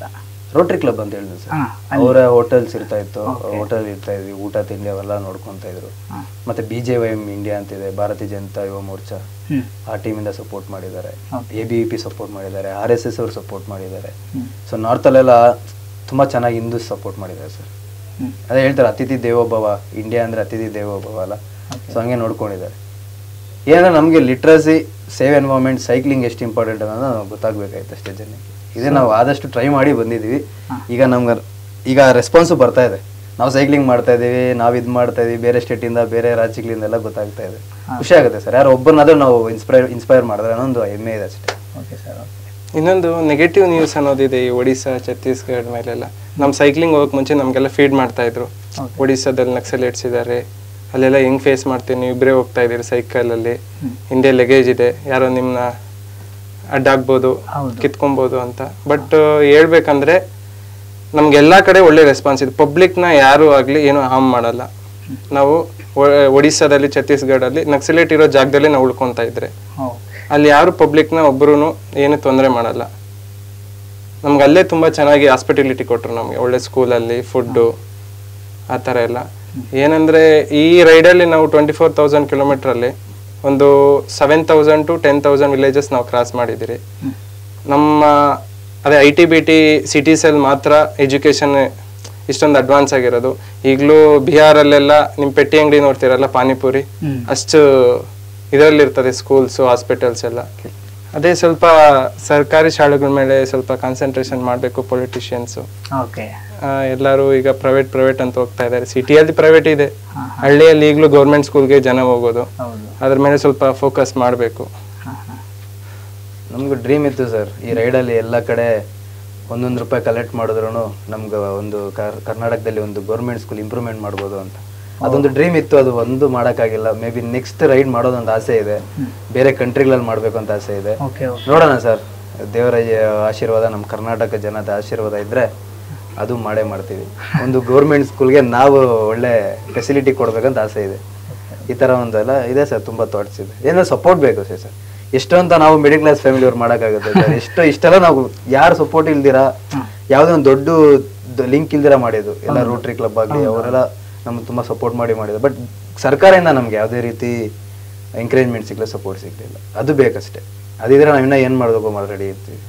ರೋಟ್ರಿ ಕ್ಲಬ್ ಅಂತ ಹೇಳಿದ್ರು ಸರ್ ಹಾ, ಅವರ ಹೋಟೆಲ್ಸ್ ಇರ್ತಾ ಇತ್ತು ಹೋಟೆಲ್ ಇರ್ತಾ ಇದ್ವಿ ಊಟ ತಿಂಡಿ ಅವೆಲ್ಲ ನೋಡ್ಕೊಂತ ಇದ್ರು ಹಾ. ಮತ್ತೆ B J Y M India ಅಂತಿದೆ ಭಾರತೀಯ ಜನತಾ ಯುವ ಮೋರ್ಚಾ ಹ್ಮ್ ಆ ಟೀಮಿಂದ ಸಪೋರ್ಟ್ ಮಾಡಿದ್ದಾರೆ Okay. A B P support ಮಾಡಿದ್ದಾರೆ ಆರ್ ಎಸ್ ಎಸ್ ಅವರು ಸಪೋರ್ಟ್ ಮಾಡಿದ್ದಾರೆ ಹ್ಮ್. ಸೊ ನಾರ್ತಲ್ಲೆಲ್ಲ ತುಂಬ ಚೆನ್ನಾಗಿ ಹಿಂದೂ ಸಪೋರ್ಟ್ ಮಾಡಿದ್ದಾರೆ ಸರ್ ಹ್ಮ್ ಅದೇ ಹೇಳ್ತಾರೆ ಅತಿಥಿ ದೇವೋಭವ ಇಂಡಿಯಾ ಅಂದ್ರೆ ಅತಿಥಿ ದೇವೋಭವ ಅಲ್ಲ ಸೊ ಹಂಗೆ ನೋಡ್ಕೊಂಡಿದ್ದಾರೆ ಏನಂದ್ರೆ ನಮಗೆ ಲಿಟ್ರಸಿ ಸೇವ್ ಎನ್ವೈರ್ಮೆಂಟ್ ಸೈಕ್ಲಿಂಗ್ ಎಷ್ಟು ಇಂಪಾರ್ಟೆಂಟ್ ಅನ್ನೋದು ನಮ್ಗೆ ಗೊತ್ತಾಗ್ಬೇಕಾಯ್ತು ಅಷ್ಟೇ ಜನಕ್ಕೆ ಇದೇ ನಾವು ಆದಷ್ಟು ಟ್ರೈ ಮಾಡಿ ಬಂದಿದ್ದೀವಿ ಈಗ ನಮ್ಗೆ ಈಗ ರೆಸ್ಪಾನ್ಸು ಬರ್ತಾ ಇದೆ ನಾವು ಸೈಕ್ಲಿಂಗ್ ಮಾಡ್ತಾ ಇದೀವಿ ನಾವು ಇದು ಮಾಡ್ತಾ ಇದೀವಿ ಬೇರೆ ಸ್ಟೇಟಿಂದ ಬೇರೆ ರಾಜ್ಯಗಳಿಂದ ಎಲ್ಲ ಗೊತ್ತಾಗ್ತಾ ಇದೆ ಖುಷಿ ಆಗುತ್ತೆ ಸರ್ ಯಾರು ಒಬ್ಬರನ್ನಾದ್ರೂ ನಾವು ಇನ್ಸ್ಪೈರ್ ಇನ್ಸ್ಪೈರ್ ಮಾಡಿದ್ರೆ ಅನ್ನೋ ಹೆಮ್ಮೆ ಇದೆ ಅಷ್ಟೇ ಓಕೆ ಸರ್ ಓಕೆ ಇನ್ನೊಂದು ನೆಗೆಟಿವ್ ನ್ಯೂಸ್ ಅನ್ನೋದಿದೆ ಈ ಒಡಿಶಾ ಛತ್ತೀಸ್ಗಢ ಮೇಲೆಲ್ಲ ನಮ್ಮ ಸೈಕ್ಲಿಂಗ್ ಹೋಗಕ್ಕೆ ಮುಂಚೆ ನಮಗೆಲ್ಲ ಫೀಡ್ ಮಾಡ್ತಾ ಇದ್ರು ಒಡಿಸ್ಸಾದಲ್ಲಿ ನಕ್ಸಲೇಟ್ಸ್ ಇದ್ದಾರೆ ಅಲ್ಲೆಲ್ಲ ಹೆಂಗ್ ಫೇಸ್ ಮಾಡ್ತೀವಿ ನೀವು ಇಬ್ಬರೇ ಹೋಗ್ತಾ ಇದ್ದೀರಿ ಸೈಕಲಲ್ಲಿ ಹಿಂದೆ ಲಗೇಜ್ ಇದೆ ಯಾರೋ ನಿಮ್ಮನ್ನ ಅಡ್ಡಾಗ್ಬೋದು ಹೌದು. ಕಿತ್ಕೊಬೋದು ಅಂತ ಬಟ್ ಹೇಳ್ಬೇಕಂದ್ರೆ ನಮ್ಗೆಲ್ಲ ಕಡೆ ಒಳ್ಳೆ ರೆಸ್ಪಾನ್ಸ್ ಇದೆ ಪಬ್ಲಿಕ್ನ ಯಾರು ಆಗಲಿ ಏನು ಹಾರ್ಮ್ ಮಾಡಲ್ಲ ನಾವು ಒ- ಒಡಿಸ್ಸಾದಲ್ಲಿ ಛತ್ತೀಸ್ಗಢಲ್ಲಿ ನಕ್ಸಲೇಟ್ ಇರೋ ಜಾಗದಲ್ಲಿ ನಾವು ಉಳ್ಕೊತಾ ಇದ್ರೆ ಓಕೆ ಅಲ್ಲಿ ಯಾರು ಪಬ್ಲಿಕ್ನ ಒಬ್ಬರು ಏನು ತೊಂದರೆ ಮಾಡಲ್ಲ ನಮ್ಗೆ ಅಲ್ಲೇ ತುಂಬ ಚೆನ್ನಾಗಿ ಹಾಸ್ಪಿಟಲಿಟಿ ಕೊಟ್ಟರು ನಮಗೆ ಒಳ್ಳೆ ಸ್ಕೂಲಲ್ಲಿ ಫುಡ್ಡು ಆ ಥರ ಎಲ್ಲ ಏನಂದರೆ ಈ ರೈಡಲ್ಲಿ ನಾವು ಟ್ವೆಂಟಿ ಫೋರ್ ತೌಸಂಡ್ ಕಿಲೋಮೀಟ್ರಲ್ಲಿ ಒಂದು seven thousand to ten thousand villages ನಾವು ಕ್ರಾಸ್ ಮಾಡಿದ್ದೀರಿ ನಮ್ಮ ಅದೇ ಐ ಟಿ ಬಿ ಟಿ ಸಿಟೀಸಲ್ಲಿ ಮಾತ್ರ ಎಜುಕೇಷನ್ ಇಷ್ಟೊಂದು ಅಡ್ವಾನ್ಸ್ ಆಗಿರೋದು ಈಗಲೂ ಬಿಹಾರಲ್ಲೆಲ್ಲ ನಿಮ್ಮ ಪೆಟ್ಟಿ ಅಂಗಡಿ ನೋಡ್ತೀರಲ್ಲ ಪಾನಿಪುರಿ ಹ್ಮ್. ಅಷ್ಟು ಇದರಲ್ಲಿರ್ತದೆ ಸ್ಕೂಲ್ಸು ಹಾಸ್ಪಿಟಲ್ಸ್ ಎಲ್ಲ ಅದೇ ಸ್ವಲ್ಪ ಸರ್ಕಾರಿ ಶಾಲೆಗಳ ಮೇಲೆ ಸ್ವಲ್ಪ ಕಾನ್ಸಂಟ್ರೇಷನ್ ಮಾಡಬೇಕು ಪೊಲಿಟಿಷಿಯನ್ಸು ಓಕೆ ಎಲ್ಲರೂ ಈಗ ಪ್ರೈವೇಟ್ ಪ್ರೈವೇಟ್ ಅಂತ ಹೋಗ್ತಾ ಇದ್ದಾರೆ ಸಿಟಿಯಲ್ಲಿ ಪ್ರೈವೇಟ್ ಇದೆ ಹಳ್ಳಿಯಲ್ಲಿ ಈಗಲೂ ಗೌರ್ಮೆಂಟ್ ಸ್ಕೂಲ್ಗೆ ಜನ ಹೋಗೋದು ಹೌದು ಅದ್ರ ಮೇಲೆ ಸ್ವಲ್ಪ ಫೋಕಸ್ ಮಾಡಬೇಕು ಹಾಂ ಹಾಂ ನಮ್ಗೆ ಡ್ರೀಮ್ ಇತ್ತು ಸರ್ ಈ ರೈಡಲ್ಲಿ ಎಲ್ಲ ಕಡೆ ಒಂದೊಂದು ರೂಪಾಯಿ ಕಲೆಕ್ಟ್ ಮಾಡಿದ್ರು ನಮ್ಗೆ ಒಂದು ಕರ್- ಕರ್ನಾಟಕದಲ್ಲಿ ಒಂದು ಗೌರ್ಮೆಂಟ್ ಸ್ಕೂಲ್ ಇಂಪ್ರೂವ್ಮೆಂಟ್ ಮಾಡ್ಬೋದು ಅಂತ ಅದೊಂದು ಡ್ರೀಮ್ ಇತ್ತು ಅದು ಒಂದು ಮಾಡೋಕ್ಕಾಗಿಲ್ಲ ಮೇ ಬಿ ನೆಕ್ಸ್ಟ್ ರೈಡ್ ಮಾಡೋದೊಂದು ಆಸೆ ಇದೆ ಬೇರೆ ಕಂಟ್ರಿಗಳಲ್ಲಿ ಮಾಡಬೇಕು ಅಂತ ಆಸೆ ಇದೆ ಓಕೆ ಓಕೆ ನೋಡೋಣ ಸರ್ ದೇವರ ಆಶೀರ್ವಾದ ನಮ್ಮ ಕರ್ನಾಟಕ ಜನದ ಆಶೀರ್ವಾದ ಇದ್ರೆ ಅದು ಮಾಡೇ ಮಾಡ್ತೀವಿ ಒಂದು ಗೌರ್ಮೆಂಟ್ ಸ್ಕೂಲ್ಗೆ ನಾವು ಒಳ್ಳೆ ಫೆಸಿಲಿಟಿ ಕೊಡ್ಬೇಕಂತ ಆಸೆ ಇದೆ ಈ ಥರ ಒಂದೆಲ್ಲ ಇದೆ ಸರ್ ತುಂಬ ಥಾಟ್ಸ್ ಇದೆ ಏನೋ ಸಪೋರ್ಟ್ ಬೇಕು ಸರ್ ಸರ್ ಎಷ್ಟು ಅಂತ ನಾವು ಮಿಡಿಲ್ ಕ್ಲಾಸ್ ಫ್ಯಾಮಿಲಿ ಅವ್ರು ಮಾಡೋಕ್ಕಾಗುತ್ತೆ ಸರ್ ಎಷ್ಟು ಇಷ್ಟೆಲ್ಲ ನಾವು ಯಾರು ಸಪೋರ್ಟ್ ಇಲ್ದಿರಾ ಯಾವುದೋ ಒಂದು ದೊಡ್ಡ ಲಿಂಕ್ ಇಲ್ದಿರ ಮಾಡಿದ್ದು ಎಲ್ಲ ರೋಟ್ರಿ ಕ್ಲಬ್ ಆಗಲಿ ಅವರೆಲ್ಲ ನಮ್ಗೆ ತುಂಬ ಸಪೋರ್ಟ್ ಮಾಡಿ ಮಾಡಿದ್ರು ಬಟ್ ಸರ್ಕಾರದಿಂದ ನಮ್ಗೆ ಯಾವುದೇ ರೀತಿ ಎಂಕರೇಜ್ಮೆಂಟ್ ಸಿಗಲಿಲ್ಲ ಸಪೋರ್ಟ್ ಸಿಗಲಿಲ್ಲ ಅದು ಬೇಕಷ್ಟೇ ಅದಿದ್ರೆ ನಾವು ಇನ್ನೂ ಏನು ಮಾಡಬೇಕು ಮಾಡಿ ರೆಡಿ ಇರ್ತೀವಿ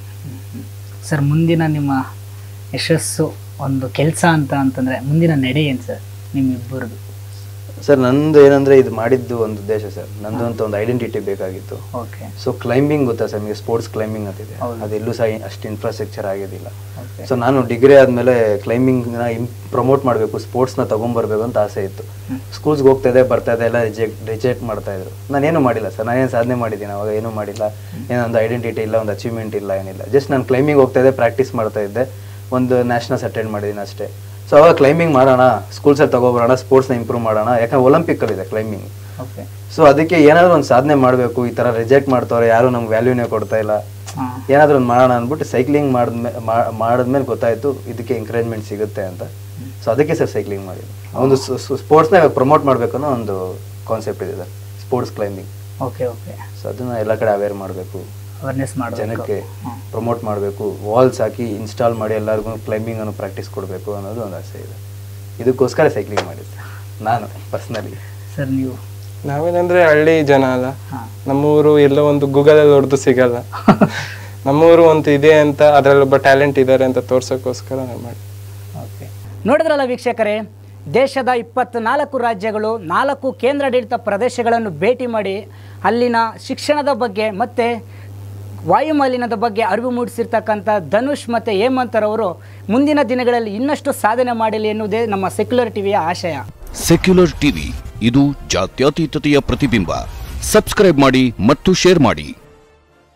ಸರ್ ಮುಂದಿನ ನಿಮ್ಮ ಯಶಸ್ಸು ಒಂದು ಕೆಲಸ ಅಂತ ಅಂತಂದ್ರೆ ಮುಂದಿನ ನಡೆ ಏನು ಸರ್ ನಿಮ್ಮಿಬ್ಬರದು ಸರ್ ನಂದು ಏನಂದ್ರೆ ಇದು ಮಾಡಿದ್ದು ಒಂದು ಉದ್ದೇಶ ಸರ್ ನಂದು ಅಂತ ಒಂದು ಐಡೆಂಟಿಟಿ ಬೇಕಾಗಿತ್ತು ಓಕೆ ಸೊ ಕ್ಲೈಂಬಿಂಗ್ ಗೊತ್ತಾ ಸರ್ ನಿಮಗೆ ಸ್ಪೋರ್ಟ್ಸ್ ಕ್ಲೈಂಬಿಂಗ್ ಅಂತಿದೆ ಹೌದು. ಅದೆಲ್ಲೂ ಸಹ ಅಷ್ಟು ಇನ್ಫ್ರಾಸ್ಟ್ರಕ್ಚರ್ ಆಗಿದ್ದಿಲ್ಲ ಓಕೆ ಸೊ ನಾನು ಡಿಗ್ರಿ ಆದಮೇಲೆ ಕ್ಲೈಂಬಿಂಗ್ನ ಇಮ್ ಪ್ರಮೋಟ್ ಮಾಡಬೇಕು ಸ್ಪೋರ್ಟ್ಸ್ನ ತೊಗೊಂಬರ್ಬೇಕು ಅಂತ ಆಸೆ ಇತ್ತು ಸ್ಕೂಲ್ಸ್ಗೆ ಹೋಗ್ತಾ ಇದೆ ಬರ್ತಾ ಇದೆ ಎಲ್ಲ ರಿಜೆಕ್ಟ್ ರಿಜೆಕ್ಟ್ ಮಾಡ್ತಾ ಇದ್ರು ನಾನೇನು ಮಾಡಿಲ್ಲ ಸರ್ ನಾನೇನು ಸಾಧನೆ ಮಾಡಿದ್ದೀನಿ ಅವಾಗ ಏನೂ ಮಾಡಿಲ್ಲ ಏನೋ ಒಂದು ಐಡೆಂಟಿಟಿ ಇಲ್ಲ ಒಂದು ಅಚೀವ್ಮೆಂಟ್ ಇಲ್ಲ ಏನಿಲ್ಲ ಜಸ್ಟ್ ನಾನು ಕ್ಲೈಂಬಿಂಗ್ ಹೋಗ್ತಾ ಇದ್ದೆ ಪ್ರಾಕ್ಟೀಸ್ ಮಾಡ್ತಾ ಇದ್ದೆ ಒಂದು ನ್ಯಾಷನಲ್ಸ್ ಅಟೆಂಡ್ ಮಾಡಿದ್ದೀನಿ ಅಷ್ಟೇ ಸೊ ಅವಾಗ ಕ್ಲೈಂಬಿಂಗ್ ಮಾಡೋಣ ಸ್ಕೂಲ್ಸಲ್ಲಿ ತಗೊಬರೋಣ ಸ್ಪೋರ್ಟ್ಸ್ನ ಇಂಪ್ರೂವ್ ಮಾಡೋಣ ಯಾಕಂದ್ರೆ ಒಲಿಂಪಿಕ್ಕಲ್ಲಿದೆ ಕ್ಲೈಂಬಿಂಗ್ ಓಕೆ ಸೊ ಅದಕ್ಕೆ ಏನಾದರೂ ಒಂದು ಸಾಧನೆ ಮಾಡಬೇಕು ಈ ಥರ ರಿಜೆಕ್ಟ್ ಮಾಡ್ತವ್ರೆ ಯಾರು ನಮ್ಗೆ ವ್ಯಾಲ್ಯೂನೇ ಕೊಡ್ತಾ ಇಲ್ಲ ಹಾಂ ಏನಾದರೂ ಒಂದು ಮಾಡೋಣ ಅಂದ್ಬಿಟ್ಟು ಸೈಕ್ಲಿಂಗ್ ಮಾಡಿದ್ಮೇಲೆ ಮಾಡಿದ್ಮೇಲೆ ಗೊತ್ತಾಯಿತು ಇದಕ್ಕೆ ಎಂಕರೇಜ್ಮೆಂಟ್ ಸಿಗುತ್ತೆ ಅಂತ ಸೊ ಅದಕ್ಕೆ ಸರ್ ಸೈಕ್ಲಿಂಗ್ ಮಾಡಿದ್ದು ಒಂದು ಸ್ಪೋರ್ಟ್ಸ್ನ ಪ್ರಮೋಟ್ ಮಾಡಬೇಕು ಅನ್ನೋ ಒಂದು ಕಾನ್ಸೆಪ್ಟ್ ಇದೆ sir sports climbing okay okay so ಅದನ್ನ ಎಲ್ಲ ಕಡೆ ಅವೇರ್ ಮಾಡಬೇಕು ಅವೇರ್ನೆಸ್ ಮಾಡಬೇಕು ಜನಕ್ಕೆ ಪ್ರಮೋಟ್ ಮಾಡಬೇಕು ವಾಲ್ಸ್ ಹಾಕಿ ಇನ್ಸ್ಟಾಲ್ ಮಾಡಿ ಎಲ್ಲರಿಗೂ ಕ್ಲೈಂಬಿಂಗ್ ಅನ್ನು ಪ್ರಾಕ್ಟೀಸ್ ಕೊಡಬೇಕು ಅನ್ನೋದು ಒಂದು ಆಸೆ ಇದೆ ಇದಕ್ಕೋಸ್ಕರ ಸೈಕ್ಲಿಂಗ್ ಮಾಡಿದ್ದೆ ನಾನು ಪರ್ಸ್ನಲಿ ಸರ್ ನೀವು ನಾವೇನಂದ್ರೆ ಹಳ್ಳಿ ಜನ ಅಲ್ಲ ಹಾಂ ನಮ್ಮೂರು ಎಲ್ಲೋ ಒಂದು ಗೂಗಲಲ್ಲಿ ಹೊಡೆದು ಸಿಗಲ್ಲ ನಮ್ಮೂರು ಒಂದು ಇದೆ ಅಂತ ಅದ್ರಲ್ಲೊಬ್ಬ ಟ್ಯಾಲೆಂಟ್ ಇದ್ದಾರೆ ಅಂತ ತೋರ್ಸೋಕ್ಕೋಸ್ಕರ ನಾವು ಮಾಡಿ ಓಕೆ ನೋಡಿದ್ರಲ್ಲ ವೀಕ್ಷಕರೇ ದೇಶದ ಇಪ್ಪತ್ನಾಲ್ಕು ರಾಜ್ಯಗಳು ನಾಲ್ಕು ಕೇಂದ್ರಾಡಳಿತ ಪ್ರದೇಶಗಳನ್ನು ಭೇಟಿ ಮಾಡಿ ಅಲ್ಲಿನ ಶಿಕ್ಷಣದ ಬಗ್ಗೆ ಮತ್ತು ವಾಯುಮಾಲಿನ್ಯದ ಬಗ್ಗೆ ಅರಿವು ಮೂಡಿಸಿರ್ತಕ್ಕಂಥ ಧನುಷ್ ಮತ್ತು ಹೇಮಂತರವರು ಮುಂದಿನ ದಿನಗಳಲ್ಲಿ ಇನ್ನಷ್ಟು ಸಾಧನೆ ಮಾಡಲಿ ಎನ್ನುವುದೇ ನಮ್ಮ ಸೆಕ್ಯುಲರ್ ಟಿವಿಯ ಆಶಯ ಸೆಕ್ಯುಲರ್ ಟಿವಿ ಇದು ಜಾತ್ಯತೀತತೆಯ ಪ್ರತಿಬಿಂಬ ಸಬ್ಸ್ಕ್ರೈಬ್ ಮಾಡಿ ಮತ್ತು ಶೇರ್ ಮಾಡಿ